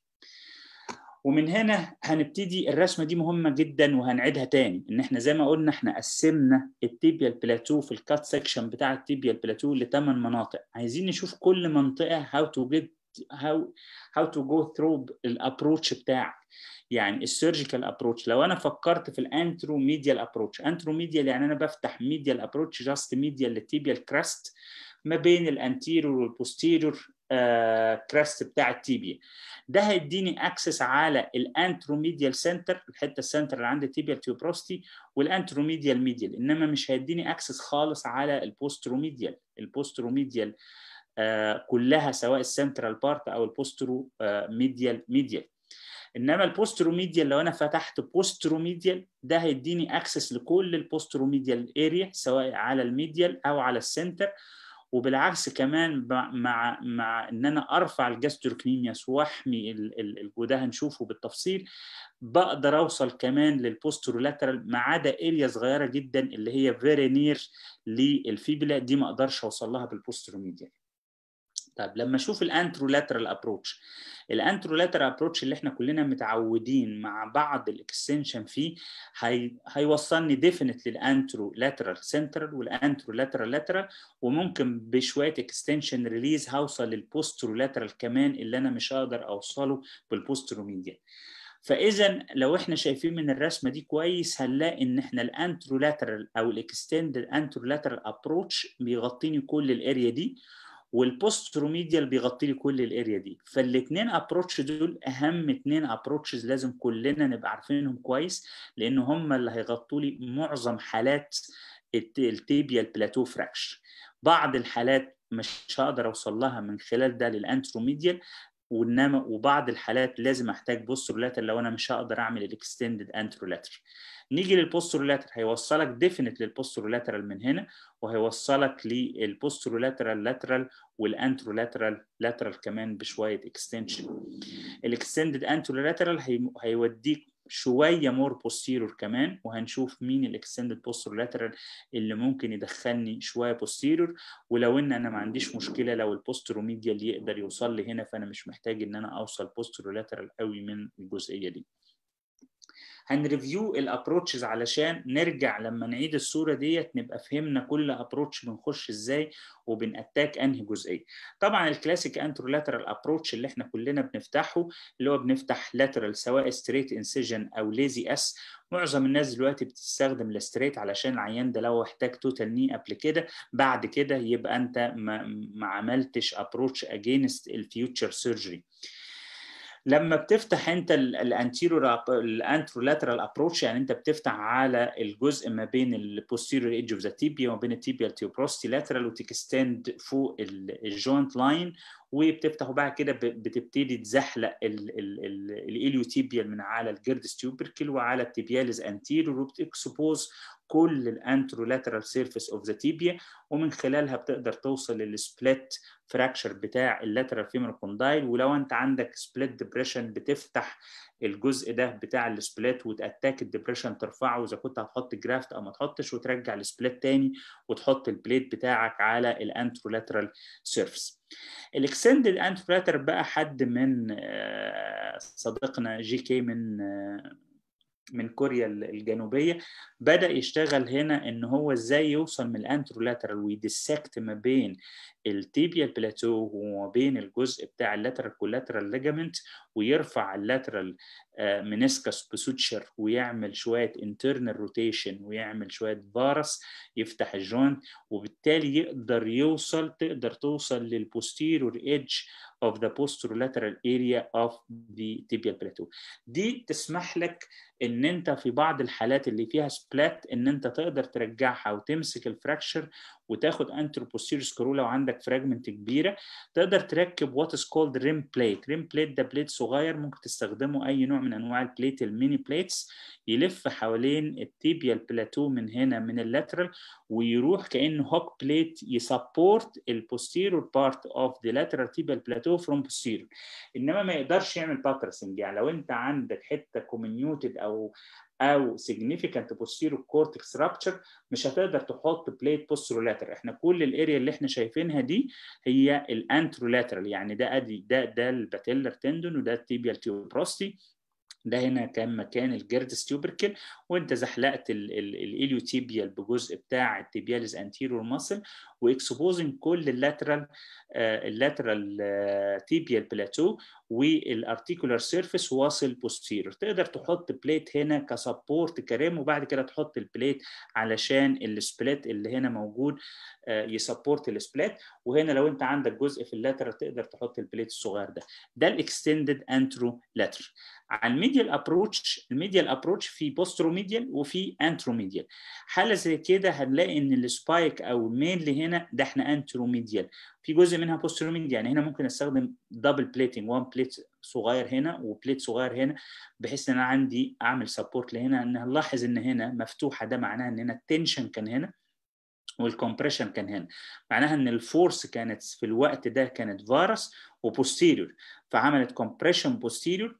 ومن هنا هنبتدي الرسمه دي مهمه جدا وهنعيدها تاني ان احنا زي ما قلنا احنا قسمنا التيبيال بلاتو في الكات سيكشن بتاع التيبيال بلاتو لثمان مناطق عايزين نشوف كل منطقه هاو تو جيت هاو هاو تو جو ثرو الابروتش بتاعك يعني السيرجيكال ابروتش لو انا فكرت في الانترو ميديال ابروتش انترو ميديال يعني انا بفتح ميديال ابروتش جاست ميديال للتيبيال كراست ما بين الانتيرور والبوستيرور آه كراست بتاع التيبيا ده هيديني اكسس على الانتروميديال سنتر الحته السنتر اللي عند التيبيال تيوبروستي والانتروميديال ميديال انما مش هيديني اكسس خالص على البوستروميديال البوستروميديال آه كلها سواء السنترال بارت او البوسترو آه ميديال ميديال انما البوستروميديال لو انا فتحت بوستروميديال ده هيديني اكسس لكل البوستروميديال اريا سواء على الميديال او على السنتر وبالعكس كمان مع مع ان انا ارفع الجاستروكنيمياس واحمي الجو هنشوفه بالتفصيل بقدر اوصل كمان للبوسترولاترال ما عدا اريا صغيره جدا اللي هي فيري نير للفيبلا دي ما اقدرش اوصل لها بالبوستروميديال طيب لما اشوف الانترولاترال ابروتش الانترولاترال ابروتش اللي احنا كلنا متعودين مع بعض الاكستنشن فيه هي... هيوصلني ديفينتلي الانترولاترال سنترال والانترولاترال لاترال وممكن بشويه اكستنشن ريليز هوصل للبوسترولاترال كمان اللي انا مش هقدر اوصله بالبوستروميديال فاذا لو احنا شايفين من الرسمه دي كويس هنلاقي ان احنا الانترولاترال او الاكستندد انترولاترال ابروتش بيغطيني كل الاريا دي والبوستروميديال بيغطي لي كل الاريا دي فالاثنين ابروتش دول اهم اثنين ابروتشز لازم كلنا نبقى عارفينهم كويس لان هم اللي هيغطوا لي معظم حالات التيبيال بلاتو فراكشر بعض الحالات مش هقدر اوصل لها من خلال ده للانتروميديال وانما وبعض الحالات لازم احتاج بوسترولاتر لو انا مش هقدر اعمل الاكستندد انترولاتر نيجي للبوسترولاتر هيوصلك ديفينت للبوسترولاترال من هنا وهيوصلك للبوسترولاترال لاترال والانترولاترال لاترال كمان بشويه اكستنشن الاكستندد انترولاترال هيوديك شويه مور بوستيرور كمان وهنشوف مين الاكستندد بوسترولاترال اللي ممكن يدخلني شويه بوستيرور ولو ان انا ما عنديش مشكله لو البوستروميديال يقدر يوصل لي هنا فانا مش محتاج ان انا اوصل بوسترولاترال قوي من الجزئيه دي هنريفيو الابروتشز علشان نرجع لما نعيد الصوره ديت نبقى فهمنا كل ابروتش بنخش ازاي وبنأتاك انهي جزئيه طبعا الكلاسيك انترولاترال ابروتش اللي احنا كلنا بنفتحه اللي هو بنفتح لاترال سواء ستريت انسيجن او ليزي اس معظم الناس دلوقتي بتستخدم الستريت علشان العيان ده لو احتاج توتال ني قبل كده بعد كده يبقى انت ما, ما عملتش ابروتش اجينست الفيوتشر سيرجري لما بتفتح انت الانتيرور الانترولاترال ابروتش يعني انت بتفتح على الجزء ما بين البوستيريور ايدج اوف ذا تيبيا وما بين التيبيال تيوبروستي لاترال وتكستند فوق الجوينت لاين وبتفتح وبعد كده بتبتدي تزحلق الاليوتيبيال من على الجيردس تيوبركل وعلى التيبياليز انتيرور وبتكسبوز كل الانترولاترال سيرفيس اوف ذا تيبيا ومن خلالها بتقدر توصل للسبليت فراكشر بتاع اللاترال فيمر كوندايل ولو انت عندك سبليت ديبريشن بتفتح الجزء ده بتاع السبليت وتاتاك الديبريشن ترفعه اذا كنت هتحط جرافت او ما تحطش وترجع السبليت تاني وتحط البليت بتاعك على الانترولاترال سيرفيس الاكستندد انترولاترال بقى حد من صديقنا جي كي من من كوريا الجنوبيه بدا يشتغل هنا ان هو ازاي يوصل من الانترولاترال ويدسكت ما بين التيبيال بلاتو وما بين الجزء بتاع اللاترال كولاترال ليجامنت ويرفع اللاترال منسكس بسوتشر ويعمل شويه انترنال روتيشن ويعمل شويه فارس يفتح الجوينت وبالتالي يقدر يوصل تقدر توصل للبوستيرور ايدج of the posterolateral area of the tibial plateau دي تسمح لك ان انت في بعض الحالات اللي فيها سبلات ان انت تقدر ترجعها وتمسك الفراكشر وتاخد انترو بوستيريور سكرو لو عندك فراجمنت كبيره تقدر تركب وات از كولد ريم بليت ريم بليت ده بليت صغير ممكن تستخدمه اي نوع من انواع البليت الميني بليتس يلف حوالين التيبيال بلاتو من هنا من اللاترال ويروح كانه هوك بليت يسبورت البوستيريور بارت اوف ذا لاترال تيبيال بلاتو فروم بوستيريور انما ما يقدرش يعمل باترسنج يعني لو انت عندك حته كومينيوتد او او significant posterior cortex rupture مش هتقدر تحط بليت posterolateral احنا كل الاريا اللي احنا شايفينها دي هي الانترولاترال يعني ده ادي ده ده الباتيلر تندون وده التيبيال تيوبروستي ده هنا كان مكان الجيردس تيوبركل وانت زحلقت الاليوتيبيال بجزء بتاع التيبياليز انتيرور ماسل واكسبوزنج كل اللاترال اللاترال تيبيال بلاتو والارتيكولار سيرفيس واصل بوستيرور تقدر تحط بليت هنا كسبورت كريم وبعد كده تحط البليت علشان السبليت اللي هنا موجود يسبورت السبليت وهنا لو انت عندك جزء في اللاترال تقدر تحط البليت الصغير ده ده الاكستندد انترو لاترال على الميديال ابروتش الميديال ابروتش في بوستروميديال وفي انتروميديال حاله زي كده هنلاقي ان السبايك او المينلي هنا ده احنا انتروميديال في جزء منها بوستروميديال يعني هنا ممكن استخدم دبل بليتنج وان بليت صغير هنا وبليت صغير هنا بحيث ان انا عندي اعمل سبورت لهنا ان هنلاحظ ان هنا مفتوحه ده معناه ان هنا التنشن كان هنا والكمبريشن كان هنا معناها ان الفورس كانت في الوقت ده كانت فارس وبوستيريور فعملت كومبريشن بوستيريور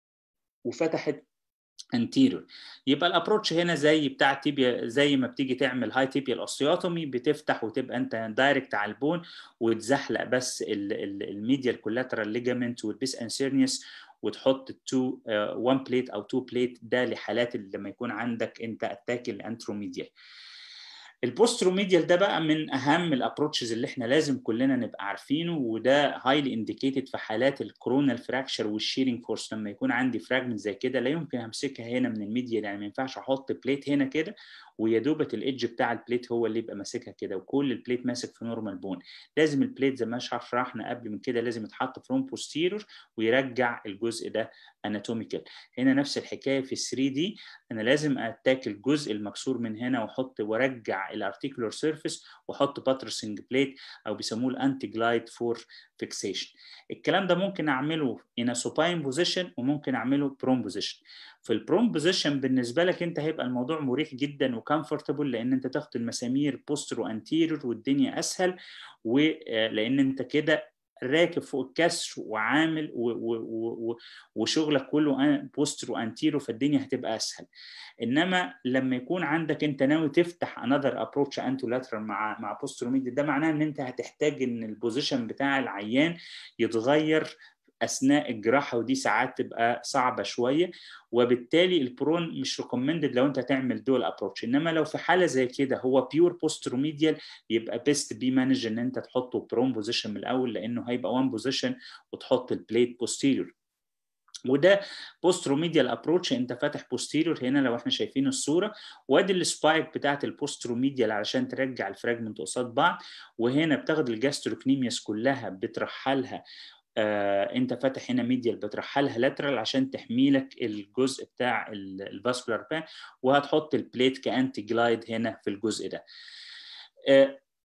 وفتحت انتيريور يبقى الابروتش هنا زي بتاع تيبيا زي ما بتيجي تعمل هاي تيبيال اوستيوتومي بتفتح وتبقى انت دايركت على البون وتزحلق بس الميديال كولاترال ليجامنت والبيس انسيرنيوس وتحط تو 1 بليت او 2 بليت ده لحالات اللي لما يكون عندك انت اتاك الانتروميديال البوستروميديال ده بقى من اهم الابروتشز اللي احنا لازم كلنا نبقى عارفينه وده هايلي انديكيتد في حالات الكورونال فراكشر والشيرنج فورس لما يكون عندي فراجمنت زي كده لا يمكن امسكها هنا من الميديال يعني ما ينفعش احط بليت هنا كده ويا دوبت الايدج بتاع البليت هو اللي يبقى ماسكها كده وكل البليت ماسك في نورمال بون لازم البليت زي ما شرحنا قبل من كده لازم يتحط فروم بوستيرور ويرجع الجزء ده اناتوميكال هنا نفس الحكايه في 3 دي انا لازم اتاك الجزء المكسور من هنا واحط وارجع الارتيكولار سيرفيس واحط باترسنج بليت او بيسموه الانتي جلايد فور فيكسيشن الكلام ده ممكن اعمله ان سوباين بوزيشن وممكن اعمله بروم بوزيشن في البروم بوزيشن بالنسبه لك انت هيبقى الموضوع مريح جدا وكمفورتبل لان انت تاخد المسامير بوستر وانتيريور والدنيا اسهل ولان انت كده راكب فوق الكسر وعامل و و و وشغلك كله بوستر وانتيرو فالدنيا هتبقى اسهل انما لما يكون عندك انت ناوي تفتح انذر ابروتش انتو لاترال مع مع بوستر ميديا ده معناه ان انت هتحتاج ان البوزيشن بتاع العيان يتغير اثناء الجراحه ودي ساعات تبقى صعبه شويه وبالتالي البرون مش ريكومندد لو انت تعمل دول ابروتش انما لو في حاله زي كده هو بيور بوستروميديال يبقى بيست بي مانج ان انت تحطه برون بوزيشن من الاول لانه هيبقى وان بوزيشن وتحط البليت بوستيريور وده بوستروميديال ابروتش انت فاتح بوستيريور هنا لو احنا شايفين الصوره وادي السبايك بتاعت البوستروميديال علشان ترجع الفراجمنت قصاد بعض وهنا بتاخد الجاستروكنيمياس كلها بترحلها آه انت فاتح هنا ميديال بترحلها لاترال عشان تحمي لك الجزء بتاع الفاسكولار بان وهتحط البليت كانتي جلايد هنا في الجزء ده آه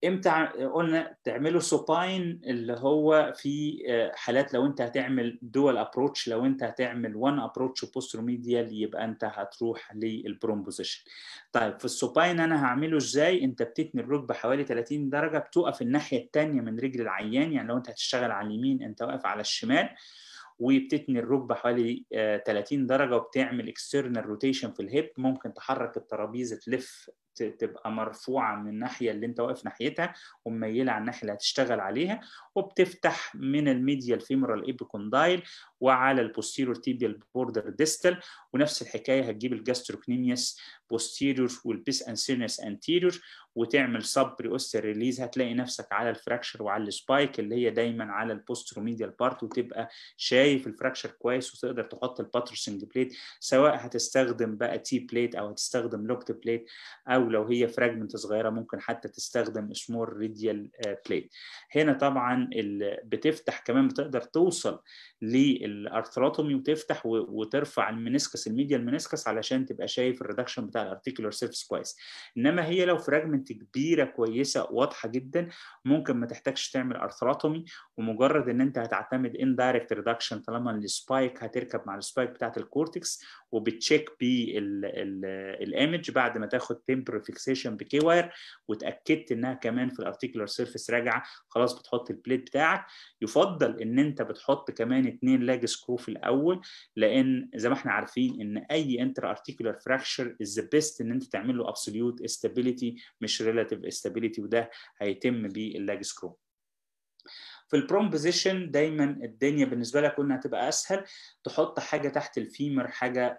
امتى قلنا تعملوا سوباين اللي هو في حالات لو انت هتعمل دول ابروتش لو انت هتعمل وان ابروتش وبوستروميديال يبقى انت هتروح للبروم بوزيشن طيب في السوباين انا هعمله ازاي انت بتتني الركبه حوالي 30 درجه بتقف الناحيه الثانيه من رجل العيان يعني لو انت هتشتغل على اليمين انت واقف على الشمال وبتتني الركبه حوالي 30 درجه وبتعمل اكسترنال روتيشن في الهيب ممكن تحرك الترابيزه تلف تبقى مرفوعه من الناحيه اللي انت واقف ناحيتها ومميله على الناحيه اللي هتشتغل عليها وبتفتح من الميديال فيمورال ايبيكوندايل وعلى البوستيرور تيبيال بوردر ديستال ونفس الحكايه هتجيب الجاستروكنيميوس بوستيرور والبيس انسيرنس انتيريور وتعمل سب بريوستر ريليز هتلاقي نفسك على الفراكشر وعلى السبايك اللي هي دايما على البوستروميديال بارت وتبقى شايف الفراكشر كويس وتقدر تحط الباترسنج بليت سواء هتستخدم بقى تي بليت او هتستخدم لوكت بليت او لو هي فراجمنت صغيره ممكن حتى تستخدم سمول ريديال بليت هنا طبعا بتفتح كمان بتقدر توصل للارثروتومي وتفتح وترفع المنسكس الميديال المنسكس علشان تبقى شايف الريدكشن بتاع الارتيكولار سيرفيس كويس انما هي لو فراجمنت كبيره كويسه واضحه جدا ممكن ما تحتاجش تعمل ارثروتومي ومجرد ان انت هتعتمد ان دايركت ريدكشن طالما السبايك هتركب مع السبايك بتاعت الكورتكس وبتشيك بالايمج بعد ما تاخد تمبر فيكسيشن بكي واير وتاكدت انها كمان في الارتيكولار سيرفيس راجعه خلاص بتحط البليت بتاعك يفضل ان انت بتحط كمان اثنين لاج سكرو في الاول لان زي ما احنا عارفين ان اي انتر ارتيكولار فراكشر از ذا بيست ان انت تعمل له ابسوليوت استابيليتي مش ريلاتيف استابيليتي وده هيتم باللاج سكرو في البروم بوزيشن دايما الدنيا بالنسبه لك قلنا هتبقى اسهل تحط حاجه تحت الفيمر حاجه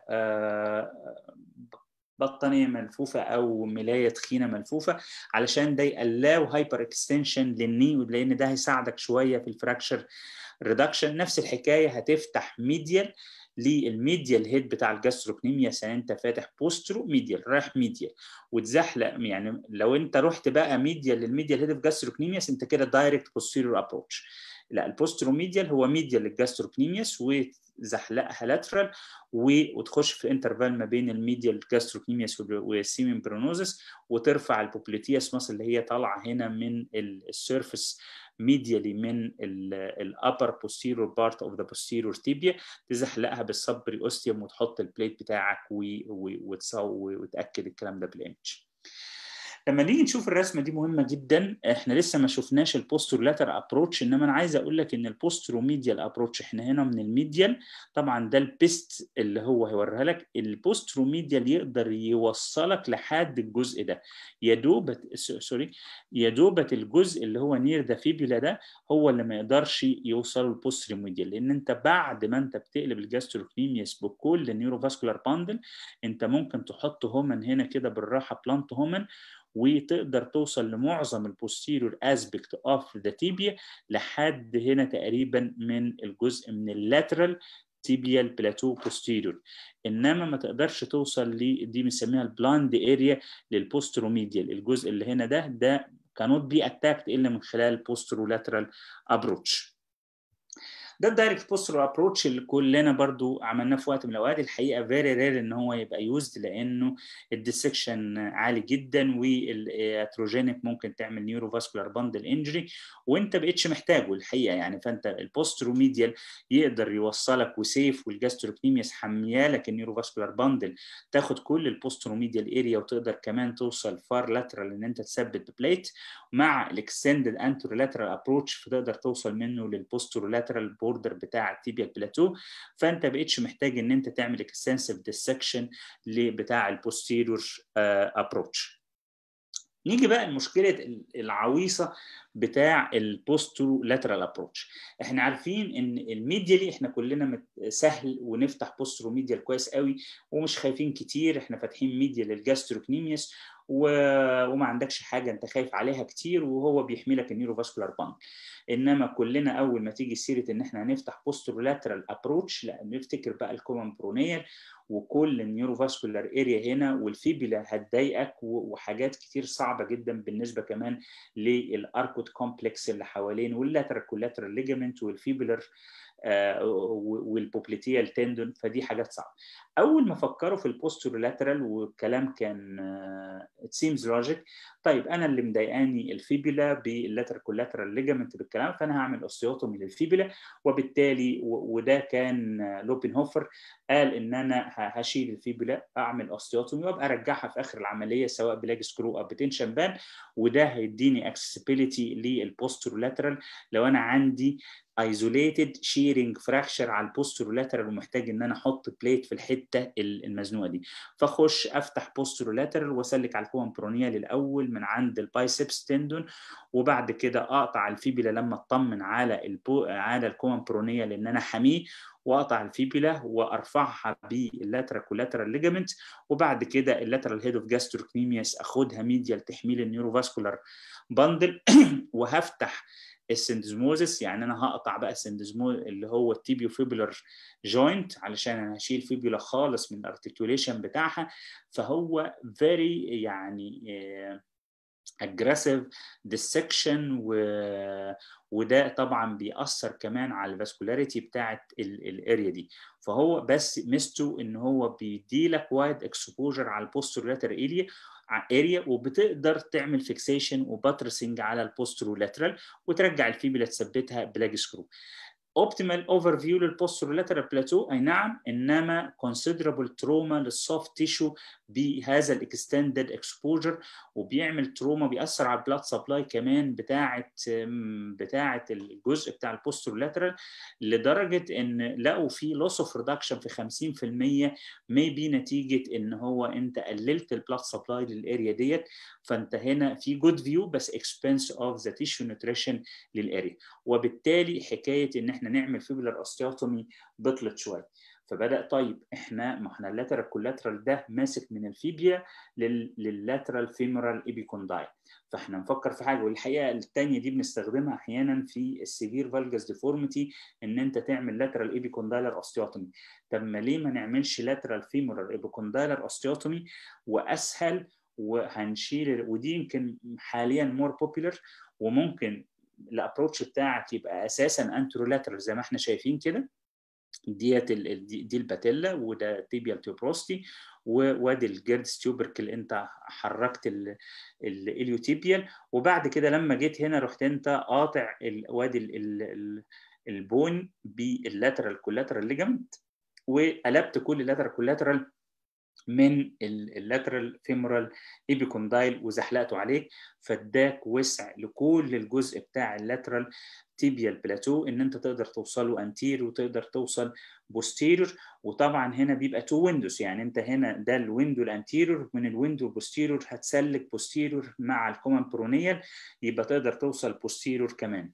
بطانيه ملفوفه او ملايه تخينه ملفوفه علشان ده يقلاو هايبر اكستنشن للني لان ده هيساعدك شويه في الفراكشر ريدكشن نفس الحكايه هتفتح ميديال للميديال هيد بتاع الجاستروكنيميا عشان انت فاتح بوسترو ميديال رايح ميديال وتزحلق يعني لو انت رحت بقى ميديال للميديال هيد في جاستروكنيمياس انت كده دايركت بوستيريور ابروتش لا البوسترو ميديال هو ميديال للجاستروكنيمياس وتزحلقها لاترال وتخش في انترفال ما بين الميديال جاستروكنيمياس والسيمين برونوزس وترفع البوبليتياس ماسل اللي هي طالعه هنا من السيرفيس ميديالي من الابر posterior part of the posterior tibia تزحلقها بالسبري اوستيوم وتحط البليت بتاعك وتاكد الكلام ده بالايمج لما نيجي نشوف الرسمه دي مهمه جدا احنا لسه ما شفناش البوستر لاتر ابروتش انما انا عايز اقول لك ان البوسترو ميديال ابروتش احنا هنا من الميديال طبعا ده البيست اللي هو هيوريها لك البوسترو ميديال يقدر يوصلك لحد الجزء ده يا دوبت سوري يا دوبت الجزء اللي هو نير ذا فيبولا ده هو اللي ما يقدرش يوصل البوسترو ميديال لان انت بعد ما انت بتقلب الجاستروكنيميوس بكل النيوروفاسكولار باندل انت ممكن تحط هومن هنا كده بالراحه بلانت هومن وتقدر توصل لمعظم البوستيريور اسبكت اوف ذا تيبيا لحد هنا تقريبا من الجزء من اللاترال تيبيال بلاتو بوستيريور انما ما تقدرش توصل ل دي بنسميها البلاند اريا للبوستروميديال الجزء اللي هنا ده ده cannot be attacked الا من خلال posterolateral approach ده الدايركت بوستر ابروتش اللي كلنا برضو عملناه في وقت من الاوقات الحقيقه فيري رير ان هو يبقى يوزد لانه الديسكشن عالي جدا والاتروجينيك ممكن تعمل نيورو فاسكولار باندل انجري وانت بقتش محتاجه الحقيقه يعني فانت البوستروميديال يقدر يوصلك وسيف والجاستروكنيمياس حميالك النيورو فاسكولار باندل تاخد كل البوستروميديال اريا وتقدر كمان توصل فار لاترال ان انت تثبت بليت مع الاكستندد انترولاترال ابروتش فتقدر توصل منه للبوسترولاترال بوردر بتاع التيبيال بلاتو فانت بقتش محتاج ان انت تعمل اكستنسيف ديسكشن بتاع البوستيرور ابروتش نيجي بقى المشكله العويصه بتاع البوسترو لاترال ابروتش احنا عارفين ان الميديالي احنا كلنا سهل ونفتح بوسترو ميديال كويس قوي ومش خايفين كتير احنا فاتحين ميديا للجاستروكنيميوس و... وما عندكش حاجه انت خايف عليها كتير وهو بيحمي لك النيوروفاسكولار باند انما كلنا اول ما تيجي سيره ان احنا هنفتح بوسترو لاترال ابروتش لا نفتكر بقى الكومن برونيال وكل النيوروفاسكولار اريا هنا والفيبيلا هتضايقك وحاجات كتير صعبه جدا بالنسبه كمان للاركوت كومبلكس اللي حوالين واللاترال كولاترال ليجامنت والفيبولر والبوبليتيال تندون فدي حاجات صعبه اول ما فكروا في البوسترولاترال والكلام كان ات سيمز لوجيك طيب انا اللي مضايقاني الفيبولا باللاتر كولاترال ليجامنت بالكلام فانا هعمل اوستيوتومي للفيبولا وبالتالي وده كان لوبنهوفر قال ان انا هشيل الفيبولا اعمل اوستيوتومي وابقى ارجعها في اخر العمليه سواء بلاج سكرو او بتنشن بان وده هيديني اكسسبيليتي للبوسترولاترال لو انا عندي isolated shearing fracture على البوسترولاترال ومحتاج ان انا احط بليت في الحته المزنوقه دي فاخش افتح بوسترولاترال واسلك على الكوم برونيال الاول من عند البايسبس تندون وبعد كده اقطع الفيبيلا لما اطمن على البو على الكوم برونيال لان انا حاميه واقطع الفيبيلا وارفعها باللاترال كولاترال ليجامنت وبعد كده اللاترال هيد اوف جاستروكنيمياس اخدها ميديال تحميل النيوروفاسكولار باندل وهفتح السندزموزس يعني انا هقطع بقى السندزمو اللي هو التيبيو فيبولار جوينت علشان انا هشيل فيبولا خالص من الارتكيوليشن بتاعها فهو فيري يعني اجريسيف ديسكشن و... وده طبعا بيأثر كمان على الفاسكولاريتي بتاعت الاريا دي فهو بس ميزته ان هو بيديلك وايد اكسبوجر على البوسترولاتر اريا اريا وبتقدر تعمل فيكسيشن وباترسنج على البوسترولاترال وترجع الفيبولا تثبتها بلاج سكرو اوبتيمال اوفر فيو للبوسترولاترال بلاتو اي نعم انما considerable تروما للسوفت تيشو بهذا الاكستندد اكسبوجر وبيعمل تروما بيأثر على البلاد سبلاي كمان بتاعه بتاعه الجزء بتاع البوسترولاترال لدرجه ان لقوا في لوس اوف ريدكشن في 50% ميبي نتيجه ان هو انت قللت البلاد سبلاي للاريا ديت فانت هنا في جود فيو بس اكسبنس اوف ذا تيشو نيوتريشن للاريا وبالتالي حكايه ان احنا نعمل فيبولار اوستيوتومي بطلت شويه فبدا طيب احنا ما احنا اللاترال كولاترال ده ماسك من الفيبيا لللاترال فيمورال ايبيكونداي فاحنا نفكر في حاجه والحقيقه الثانيه دي بنستخدمها احيانا في السيفير فالجاس ديفورميتي ان انت تعمل لاترال ايبيكوندايلر اوستيوتومي طب ما ليه ما نعملش لاترال فيمورال ايبيكوندايلر اوستيوتومي واسهل وهنشيل ودي يمكن حاليا مور بوبيلر وممكن الابروتش بتاعك يبقى اساسا انترولاترال زي ما احنا شايفين كده ديت دي الباتيلا وده تيبيال تيوبروستي وادي الجيردس تيوبركل انت حركت الاليوتيبيال وبعد كده لما جيت هنا رحت انت قاطع وادي البون باللاترال كولاترال ليجامنت وقلبت كل اللاترال كولاترال من اللاترال فيمورال ايبيكوندايل وزحلقته عليك فاداك وسع لكل الجزء بتاع اللاترال تيبيال بلاتو ان انت تقدر توصله انتير وتقدر توصل بوستيريور وطبعا هنا بيبقى تو ويندوز يعني انت هنا ده الويندو الانتيريور من الويندو البوستيريور هتسلك بوستيريور مع الكومن برونيال يبقى تقدر توصل بوستيريور كمان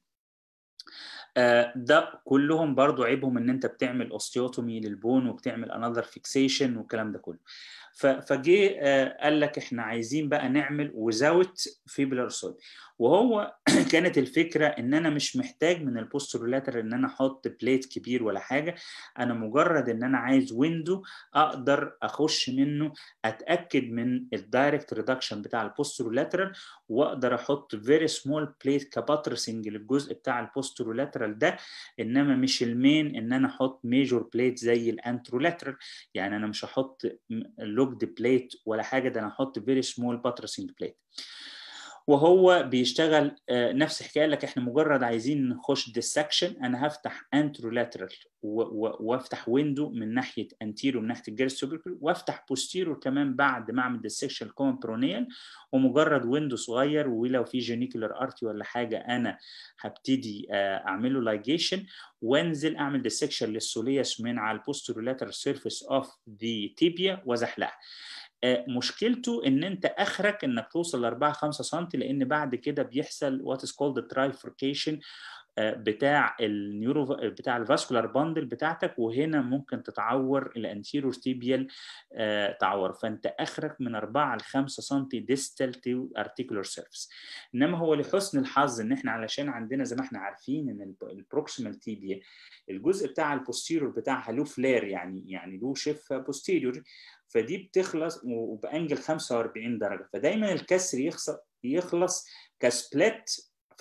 ده كلهم برضو عيبهم ان انت بتعمل اوستيوتومي للبون وبتعمل انذر فيكسيشن والكلام ده كله فجه قال لك احنا عايزين بقى نعمل وزاوت فيبلر سود وهو كانت الفكره ان انا مش محتاج من البوسترولاتر ان انا احط بليت كبير ولا حاجه انا مجرد ان انا عايز ويندو اقدر اخش منه اتاكد من الدايركت ريدكشن بتاع البوسترولاترال واقدر احط فيري سمول بليت كباترسنج للجزء بتاع البوسترولاترال ده انما مش المين ان انا احط ميجور بليت زي الانترولاترال يعني انا مش هحط لوكد بليت ولا حاجه ده انا احط فيري سمول باترسنج بليت وهو بيشتغل نفس حكايه لك احنا مجرد عايزين نخش ديسكشن انا هفتح انترولاترال وافتح ويندو من ناحيه انتيرو من ناحيه الجيرس سوبركل وافتح بوستيرو كمان بعد ما اعمل ديسكشن كومن برونيال ومجرد ويندو صغير ولو في جينيكولار ارتي ولا حاجه انا هبتدي اعمله لايجيشن وانزل اعمل ديسكشن للسوليس من على البوسترولاترال سيرفيس اوف ذا تيبيا وازحلقها مشكلته ان انت اخرك انك توصل ل 4 5 سم لان بعد كده بيحصل وات از كولد ترايفوركيشن بتاع النيورو بتاع الفاسكولار باندل بتاعتك وهنا ممكن تتعور الانتيرور تيبيال تعور فانت اخرك من 4 ل 5 سم ديستال تو ارتيكولار سيرفيس انما هو لحسن الحظ ان احنا علشان عندنا زي ما احنا عارفين ان البروكسيمال تيبيا الجزء بتاع البوستيرور بتاعها له فلير يعني يعني له شفه بوستيريور فدي بتخلص وبانجل 45 درجه فدايما الكسر يخلص يخلص كسبلت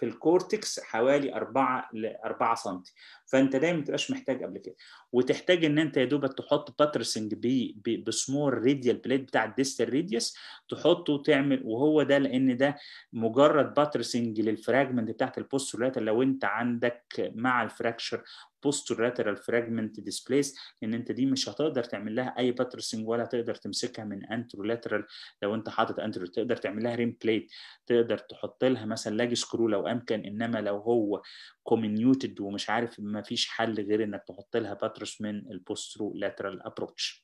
في الكورتكس حوالي 4 ل 4 سم فانت دايما ما تبقاش محتاج قبل كده وتحتاج ان انت يا دوبك تحط باترسنج بسمول راديال بليت بتاع الديستال ريديوس تحطه وتعمل وهو ده لان ده مجرد باترسنج للفراجمنت بتاعت البوستولاتر لو انت عندك مع الفراكشر بوستولاترال فراجمنت ديسبليس لان انت دي مش هتقدر تعمل لها اي باترسنج ولا تقدر تمسكها من انترولاترال لو انت حاطط انترو تقدر تعمل لها ريم بليت تقدر تحط لها مثلا لاج سكرو لو امكن انما لو هو كومينيوتد ومش عارف ما فيش حل غير انك تحط لها باترس من البوسترو لاترال ابروتش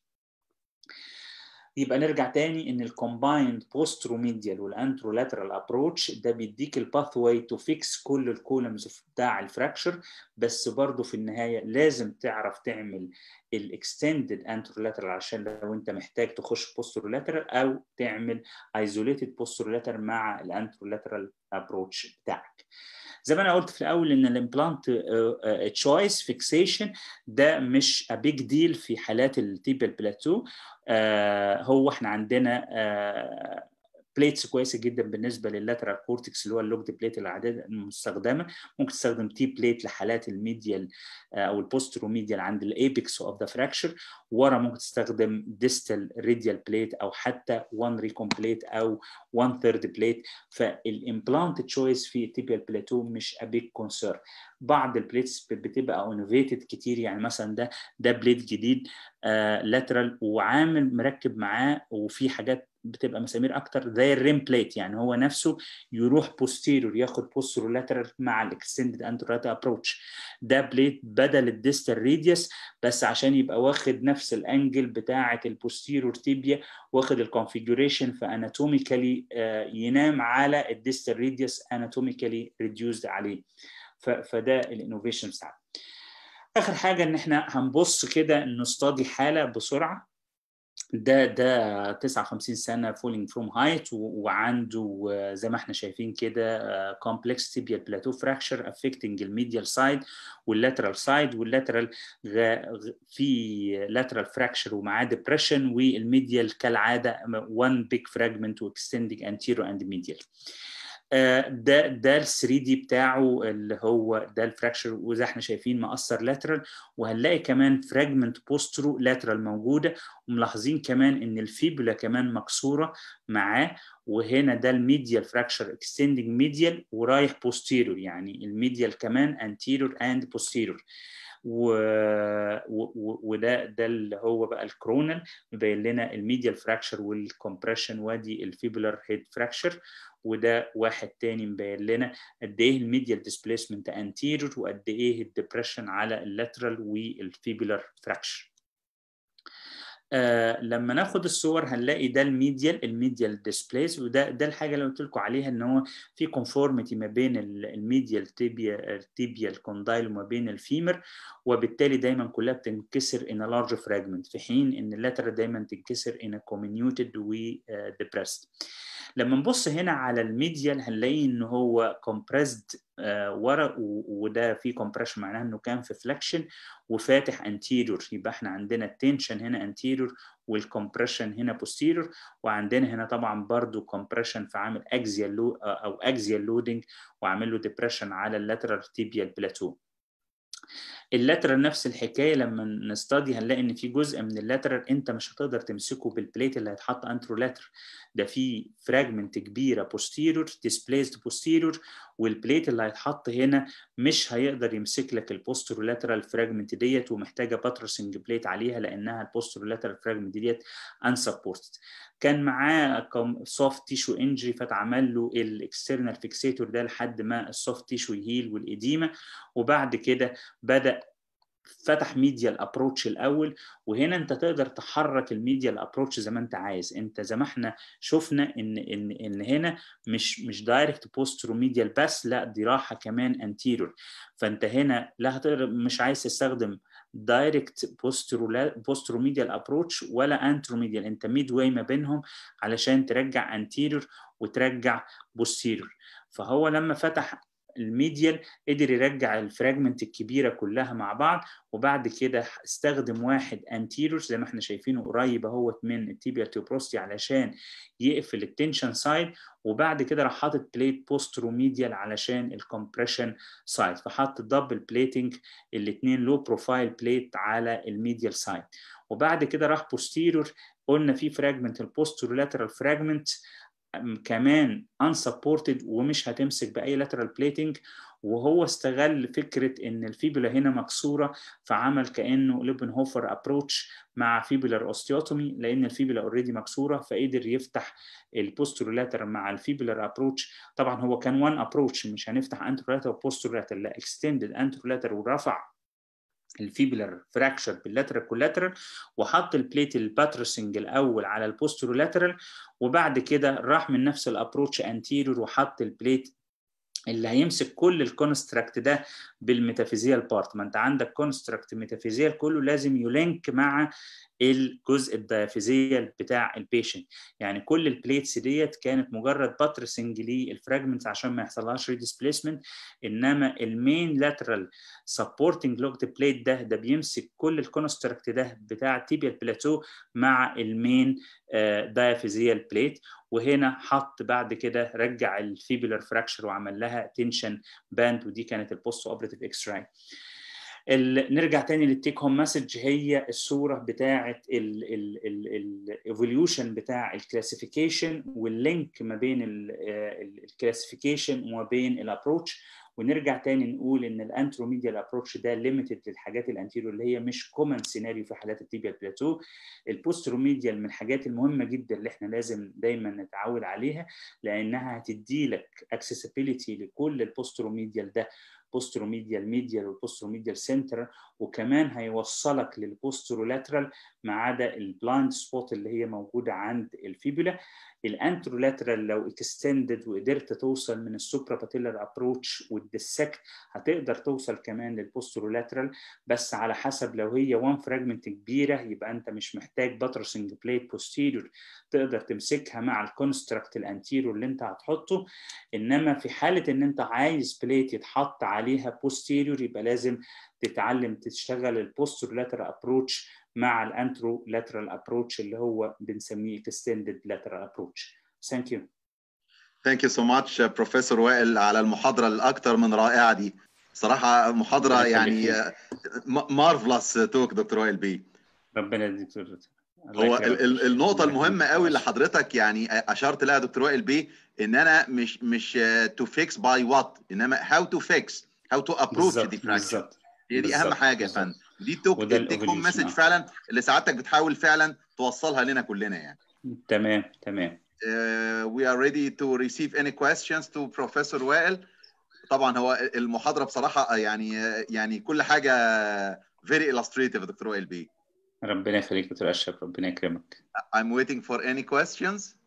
يبقى نرجع تاني ان الكومبايند بوستروميديال والانترولاترال ابروتش ده بيديك الباث واي تو فيكس كل الكولمز بتاع الفراكشر بس برضه في النهايه لازم تعرف تعمل الاكستندد انترولاترال عشان لو انت محتاج تخش بوسترولاترال او تعمل ايزوليتد بوسترولاترال مع الانترولاترال ابروتش بتاعك. زي ما انا قلت في الاول ان الامبلانت تشويس فيكسيشن ده مش ا بيج ديل في حالات التيبل بلاتو هو احنا عندنا بليتس كويسه جدا بالنسبه لللاترال كورتكس اللي هو اللوكد بليت العدد المستخدمه ممكن تستخدم تي بليت لحالات الميديال او البوستروميديال عند الايبكس اوف ذا فراكشر ورا ممكن تستخدم ديستال ريديال بليت او حتى 1 ريكون بليت او 1 ثيرد بليت فالامبلانت تشويس في التيبيال بلاتو مش ا بيج كونسيرن بعض البليتس بتبقى انوفيتد كتير يعني مثلا ده ده بليت جديد لاترال uh, وعامل مركب معاه وفي حاجات بتبقى مسامير اكتر زي الريم بليت يعني هو نفسه يروح بوستيرور ياخد بوستيرور لاترال مع الاكستندد انتراتال ابروتش ده بليت بدل الديستال ريديوس بس عشان يبقى واخد نفس الانجل بتاعه البوستيرور تيبيا واخد الكونفيجريشن فاناتوميكالي uh, ينام على الديستال ريديوس اناتوميكالي ريديوزد عليه فده الانوفيشن بتاعنا اخر حاجه ان احنا هنبص كده نستضي حاله بسرعه ده ده 59 سنه فولينج فروم هايت وعنده زي ما احنا شايفين كده كومبلكس تيبيال بلاتو فراكشر افكتنج الميديال سايد واللاترال سايد واللاترال في لاترال فراكشر ومعاه ديبريشن والميديال كالعاده 1 بيج فراجمنت واكستندنج انتيرو اند ميديال ده ده ال 3 دي بتاعه اللي هو ده الفراكشر وزي احنا شايفين مأثر لاترال وهنلاقي كمان فراجمنت بوسترو لاترال موجوده وملاحظين كمان ان الفيبولا كمان مكسوره معاه وهنا ده الميديال فراكشر اكستندنج ميديال ورايح بوستيرور يعني الميديال كمان انتيرور اند بوستيرور و... و... وده ده اللي هو بقى الكرونال مبين لنا الميديال فراكشر والكمبريشن وادي الفيبولار هيد فراكشر وده واحد تاني مبين لنا قد ايه الميديال ديسبيسمنت انتيرور وقد ايه الدبريشن على اللاترال والفيبولار فراكشر آه لما ناخد الصور هنلاقي ده الميديال الميديال ديسبليس وده ده الحاجه اللي قلت لكم عليها ان هو في كونفورميتي ما بين الميديال تيبيا التيبيال كوندايل وما بين الفيمر وبالتالي دايما كلها بتنكسر ان لارج فراجمنت في حين ان اللاترال دايما تنكسر ان كومينيوتد وديبرست لما نبص هنا على الميديال هنلاقي ان هو كومبريسد آه ورا وده في كومبريشن معناها انه كان في فليكشن وفاتح انتيريور يبقى احنا عندنا التنشن هنا انتيريور والكمبريشن هنا بوستيريور وعندنا هنا طبعا برضو كومبريشن في عامل اكزيال لو او اكزيال لودنج وعامل له ديبريشن على اللاترال تيبيال بلاتو اللاترال نفس الحكايه لما نستدي هنلاقي ان في جزء من اللاترال انت مش هتقدر تمسكه بالبليت اللي هيتحط انترولاتر ده في فراجمنت كبيره بوستيرور ديسبليسد بوستيرور والبليت اللي هيتحط هنا مش هيقدر يمسك لك البوسترولاترال فراجمنت ديت ومحتاجه باترسنج بليت عليها لانها البوسترولاترال فراجمنت ديت انسبورتد كان معاه سوفت تيشو انجري فاتعمل له الاكسترنال فيكسيتور ده لحد ما السوفت تيشو يهيل والاديمه وبعد كده بدا فتح ميديال ابروتش الاول وهنا انت تقدر تحرك الميديال ابروتش زي ما انت عايز انت زي ما احنا شفنا ان ان ان هنا مش مش دايركت بوسترو ميديال بس لا دي راحه كمان انتيرور فانت هنا لا هتقدر مش عايز تستخدم دايركت بوسترو بوسترو ميديال ابروتش ولا انترو ميديال انت ميد واي ما بينهم علشان ترجع انتيرور وترجع بوستيرور فهو لما فتح الميديال قدر يرجع الفراجمنت الكبيره كلها مع بعض وبعد كده استخدم واحد انتيرور زي ما احنا شايفينه قريب اهوت من التيبيال تيوبروستي علشان يقفل التنشن سايد وبعد كده راح حاطط بليت بوستروميديال علشان الكompression سايد فحط دبل بليتنج الاثنين لو بروفايل بليت على الميديال سايد وبعد كده راح بوستيرور قلنا في فراجمنت البوسترولاترال فراجمنت كمان unsupported ومش هتمسك باي lateral plating وهو استغل فكره ان الفيبولا هنا مكسوره فعمل كانه ليبنهوفر ابروتش مع فيبولار اوستيوتومي لان الفيبولا اوريدي مكسوره فقدر يفتح البوسترولاتر مع الفيبولار ابروتش طبعا هو كان وان ابروتش مش هنفتح انترولاتر وبوسترولاتر لا اكستندد انترولاتر ورفع الفيبولار فراكشر باللاترال كولاترال وحط البليت الباترسنج الاول على البوسترولاترال وبعد كده راح من نفس الابروتش انتيريور وحط البليت اللي هيمسك كل الكونستراكت ده بالميتافيزيال بارت ما انت عندك كونستراكت ميتافيزيال كله لازم يلينك مع الجزء الديافيزيال بتاع البيشنت يعني كل البليتس ديت كانت مجرد باترسنج للفراجمنتس عشان ما يحصلهاش ريديسبليسمنت انما المين لاترال سبورتنج لوكد بليت ده ده بيمسك كل الكونستراكت ده بتاع التيبيال بلاتو مع المين دايافيزيال بليت وهنا حط بعد كده رجع الفيبولار فراكشر وعمل لها تنشن باند ودي كانت البوست اوبريتيف اكس راي نرجع تاني للتيك هوم مسج هي الصوره بتاعه الايفوليوشن بتاع الكلاسيفيكيشن واللينك ما بين الكلاسيفيكيشن وما بين الابروتش ونرجع تاني نقول ان الانتروميديال ابروتش ده ليميتد للحاجات الانتيريور اللي هي مش كومن سيناريو في حالات التيبيال بلاتو البوستروميديال من الحاجات المهمه جدا اللي احنا لازم دايما نتعود عليها لانها هتدي لك اكسسبيليتي لكل البوستروميديال ده بوستروميديال ميديال والبوستروميديال سنتر وكمان هيوصلك للبوسترولاترال ما عدا البلايند سبوت اللي هي موجوده عند الفيبولا الانترولاترال لو اكستندد وقدرت توصل من السوبرا باتيلر ابروتش والديسكت هتقدر توصل كمان للبوسترولاترال بس على حسب لو هي وان فراجمنت كبيره يبقى انت مش محتاج باترسنج بليت بوستيريور تقدر تمسكها مع الكونستراكت الانتيريور اللي انت هتحطه انما في حاله ان انت عايز بليت يتحط عليها بوستيريور يبقى لازم تتعلم تشتغل البوسترولاترال ابروتش مع الانترو لاترال ابروتش اللي هو بنسميه extended lateral approach. Thank you. Thank you so much بروفيسور وائل على المحاضرة الأكثر من رائعة دي. صراحة محاضرة يعني مارفلس توك دكتور وائل بي. ربنا يديك هو النقطة المهمة قوي اللي حضرتك يعني أشرت لها دكتور وائل بي إن أنا مش مش to fix by what إنما how to fix how to approach the fracture. هي دي أهم حاجة يا فندم. دي توك التيك هوم مسج فعلا اللي سعادتك بتحاول فعلا توصلها لنا كلنا يعني تمام تمام uh, we are ready to receive any questions to Professor وائل طبعا هو المحاضره بصراحه يعني يعني كل حاجه very illustrative دكتور وائل بي ربنا يخليك دكتور اشرف ربنا يكرمك I'm waiting for any questions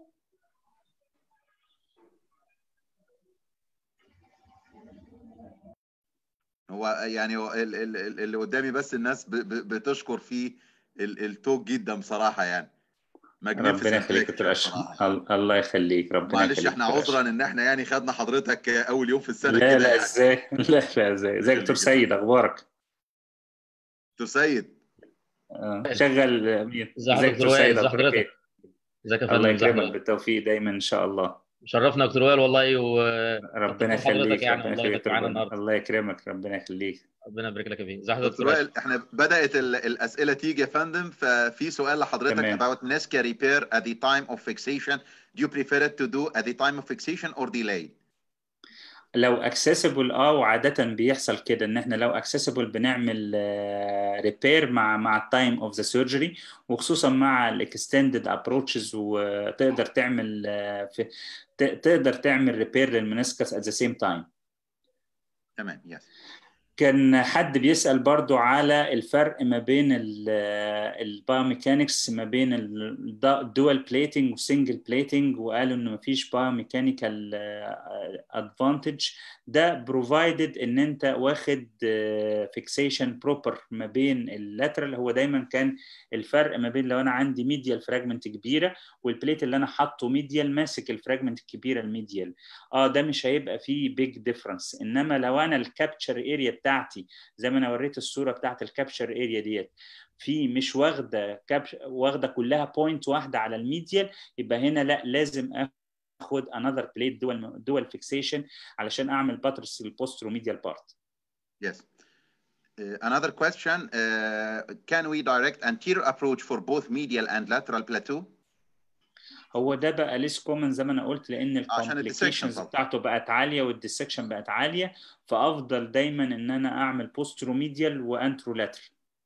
هو يعني هو اللي قدامي بس الناس بتشكر فيه التوك جدا بصراحه يعني ربنا يخليك دكتور اشرف الله يخليك ربنا معلش احنا عذرا ان احنا يعني خدنا حضرتك اول يوم في السنه لا كده لا يعني. ازاي لا لا ازاي ازيك دكتور سيد اخبارك دكتور سيد آه. شغل مين ازيك دكتور وائل ازي حضرتك ازيك يا الله فندم يكرمك بالتوفيق دايما ان شاء الله شرفنا دكتور وائل والله و ربنا حضرتك يخليك يعني ربنا والله يخليك كنت معانا ربنا- النهارده الله يكرمك ربنا يخليك ربنا يبارك لك يا فيه ازي حضرتك دكتور دكتور وائل وائل احنا بدات ال- الاسئله تيجي يا فندم ففي سؤال لحضرتك تمام. about Nesca repair at the time of fixation do you prefer it to do at the time of fixation or delay لو اكسسبل اه وعاده بيحصل كده ان احنا لو اكسسبل بنعمل ريبير مع مع التايم اوف ذا سيرجري وخصوصا مع الاكستندد ابروتشز وتقدر تعمل آه، في ت- تقدر تعمل ريبير للمنسكس ات ذا سيم تايم تمام yes كان حد بيسأل برضو على الفرق ما بين البايوميكانكس ما بين الدول بليتنج وسنجل بليتنج وقالوا انه مفيش بايوميكانيكال ادفانتج ده بروفايدد ان انت واخد فيكسيشن بروبر ما بين اللاترال هو دايما كان الفرق ما بين لو انا عندي ميديال فراجمنت كبيره والبليت اللي انا حاطه ميديال ماسك الفراجمنت الكبيره الميديال اه ده مش هيبقى فيه بيج ديفرنس انما لو انا الكابتشر اريا بتاعتي زي ما انا وريت الصوره بتاعت الكابتشر اريا ديت في مش واخده كابش واخده كلها بوينت واحده على الميديال يبقى هنا لا لازم اخد انذر بليت دول دول فيكسيشن علشان اعمل باترس البوسترو ميديال بارت Yes. Uh, another question, uh, can we direct anterior approach for both medial and lateral plateau? هو ده بقى ليس كومن زي ما انا قلت لان عشان الكومبليكيشنز الديسكشن بتاعته بقت عاليه والديسكشن بقت عاليه فافضل دايما ان انا اعمل بوسترو ميديال وانترو لاترال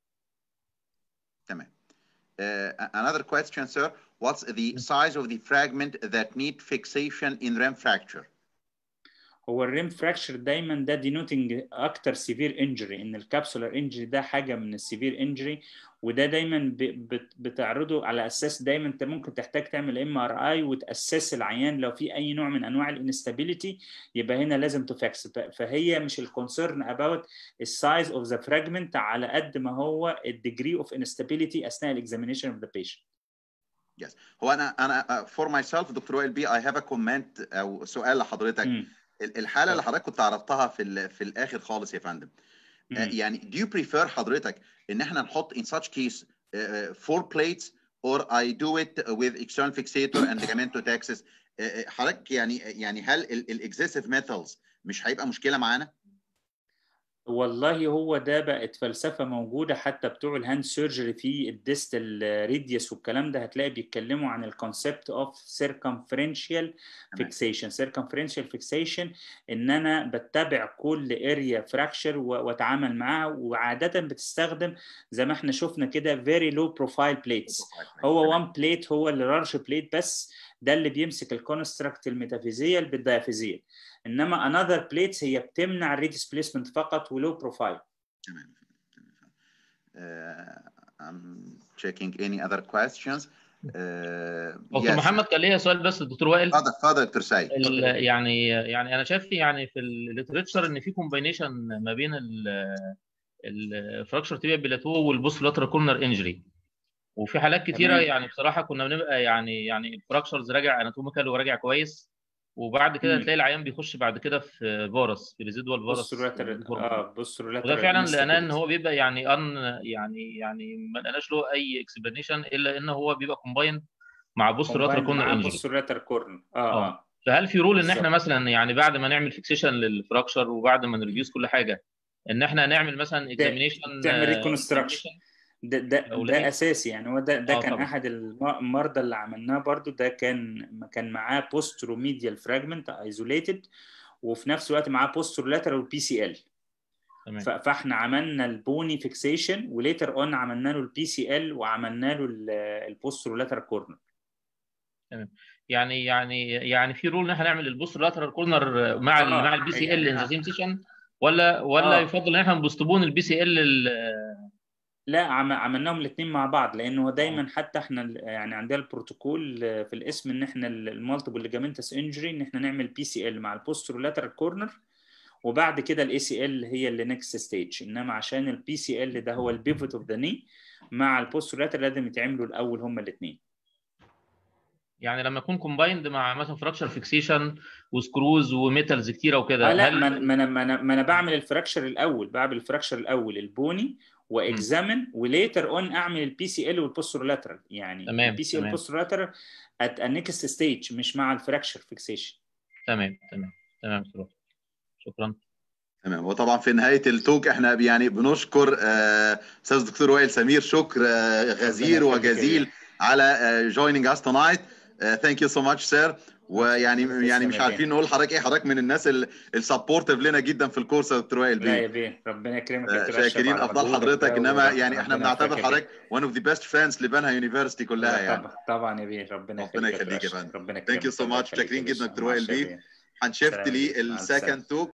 تمام. Uh, another question, sir. What's the size of the fragment that need fixation in REM fracture? هو الريم فراكشر دايما ده دينوتنج اكتر سيفير انجري ان الكابسولار انجري ده حاجه من السيفير انجري وده دايما ب- بت- بتعرضه على اساس دايما انت ممكن تحتاج تعمل ام ار اي وتاسس العيان لو في اي نوع من انواع الانستابيليتي يبقى هنا لازم تفكس فهي مش الكونسيرن اباوت السايز اوف ذا فراجمنت على قد ما هو الديجري اوف انستابيليتي اثناء الاكزامينشن اوف ذا بيشنت Yes. هو انا انا uh, for myself دكتور وائل بي I have a comment او سؤال لحضرتك ال- الحاله اللي حضرتك كنت عرضتها في ال- في الاخر خالص يا فندم آه، يعني do you prefer حضرتك ان احنا نحط in such case uh, uh, four plates or I do it with external fixator and ligamento taxis آه، آه، حضرتك يعني يعني هل الاكزيسيف ميثودز مش هيبقى مشكله معانا؟ والله هو ده بقت فلسفة موجودة حتى بتوع الهاند سيرجري في الديستال ريديوس والكلام ده هتلاقي بيتكلموا عن الكونسبت اوف سيركمفرنشال فيكسيشن سيركمفرنشال فيكسيشن ان انا بتبع كل اريا فراكشر واتعامل معاها وعادة بتستخدم زي ما احنا شفنا كده فيري لو بروفايل بليتس هو وان بليت هو اللارج بليت بس ده اللي بيمسك الكونستراكت الميتافيزيال بالديافيزيال انما انذر بليتس هي بتمنع الريدسبليسمنت فقط ولو بروفايل تمام Uh, I'm checking any other questions. Uh, دكتور yes. محمد كان ليا سؤال بس الدكتور وائل اتفضل اتفضل دكتور سعيد ال- يعني يعني انا شايف يعني في الليتريتشر ان في كومباينيشن ما بين الفراكشر تيبيا بلاتو والبوست لاترال كورنر انجري وفي حالات كتيره تمام. يعني بصراحه كنا بنبقى يعني يعني الفراكشرز راجع اناتوميكال وراجع كويس وبعد كده مم. تلاقي العيان بيخش بعد كده في فيروس في ريزيدوال فيروس بص رولاتر اه بص رولاتر وده فعلا لقيناه ان هو بيبقى يعني ان يعني يعني ما لقيناش له اي اكسبلانيشن الا ان هو بيبقى كومبايند مع بوست لاترال كورنر انجري بص رولاتر كورن اه آه. اه فهل في رول ان احنا بالظبط. مثلا يعني بعد ما نعمل فيكسيشن للفراكشر وبعد ما نريديوس كل حاجه ان احنا نعمل مثلا اكزامينيشن تعمل reconstruction. ده ده لو ده لقيت- اساسي يعني هو ده ده آه كان طبعا. احد الم- المرضى اللي عملناه برضو ده كان كان معاه بوسترو ميديال فراجمنت ايزوليتد وفي نفس الوقت معاه بوسترو لاترال بي سي ال تمام فاحنا عملنا البوني فيكسيشن وليتر اون عملنا له البي سي ال وعملنا له البوسترو لاترال كورنر يعني يعني يعني في رول ان احنا نعمل البوست لاترال كورنر مع ال آه. مع البي سي ال يعني- ان ذا سيم سيشن ولا ولا آه. يفضل ان احنا نبوستبون البي سي ال لا عم- عملناهم الاثنين مع بعض لانه دايما حتى احنا ال- يعني عندنا البروتوكول في الاسم ان احنا المالتيبل ليجامنتس انجري ان احنا نعمل بي سي ال مع البوسترو لاترال كورنر وبعد كده الاي سي ال هي اللي نكست ستيج انما عشان البي سي ال ده هو البيفوت اوف ذا ني مع البوسترو لاترال لازم يتعملوا الاول هما الاثنين يعني لما يكون كومبايند مع مثلا فراكشر فيكسيشن وسكروز وميتالز كتيره وكده آه لا هل- ما أنا- ما انا ما انا ما انا بعمل الفراكشر الاول بعمل الفراكشر الاول البوني واكزامن وليتر اون اعمل البي سي ال والبوسترو لاترال يعني تمام، البي سي ال تمام. والبوسترو لاترال ات نيكست ستيج مش مع الفراكشر فيكسيشن تمام تمام تمام شكرا شكرا تمام وطبعا في نهايه التوك احنا يعني بنشكر آه، استاذ الدكتور وائل سمير شكر آه، غزير ربنا يخليك يا وجزيل بيه. على joining us tonight ثانك يو سو ماتش سير ويعني تسلم يعني يا مش بيه. عارفين نقول حضرتك ايه حضرتك من الناس السبورتيف لنا جدا في الكورس يا دكتور وائل لا بيه يا بيه ربنا يكرمك يا آه، دكتور أشرف شاكرين على افضل مجهودك حضرتك ده انما وربنا يعني احنا بنعتبر يوفقك يا حضرتك one of the best friends لبنها يونيفرستي بيه. كلها يعني طبعا طبعا يا بيه ربنا ربنا يخليك يخليك يا دكتور فندم. أشرف. ربنا Thank you يكرمك so ربنا much. يخليك يا شاكرين باشا. جدا دكتور مع وائل السلامة. بيه هنشفت سلام يا بيه. مع للسكند توك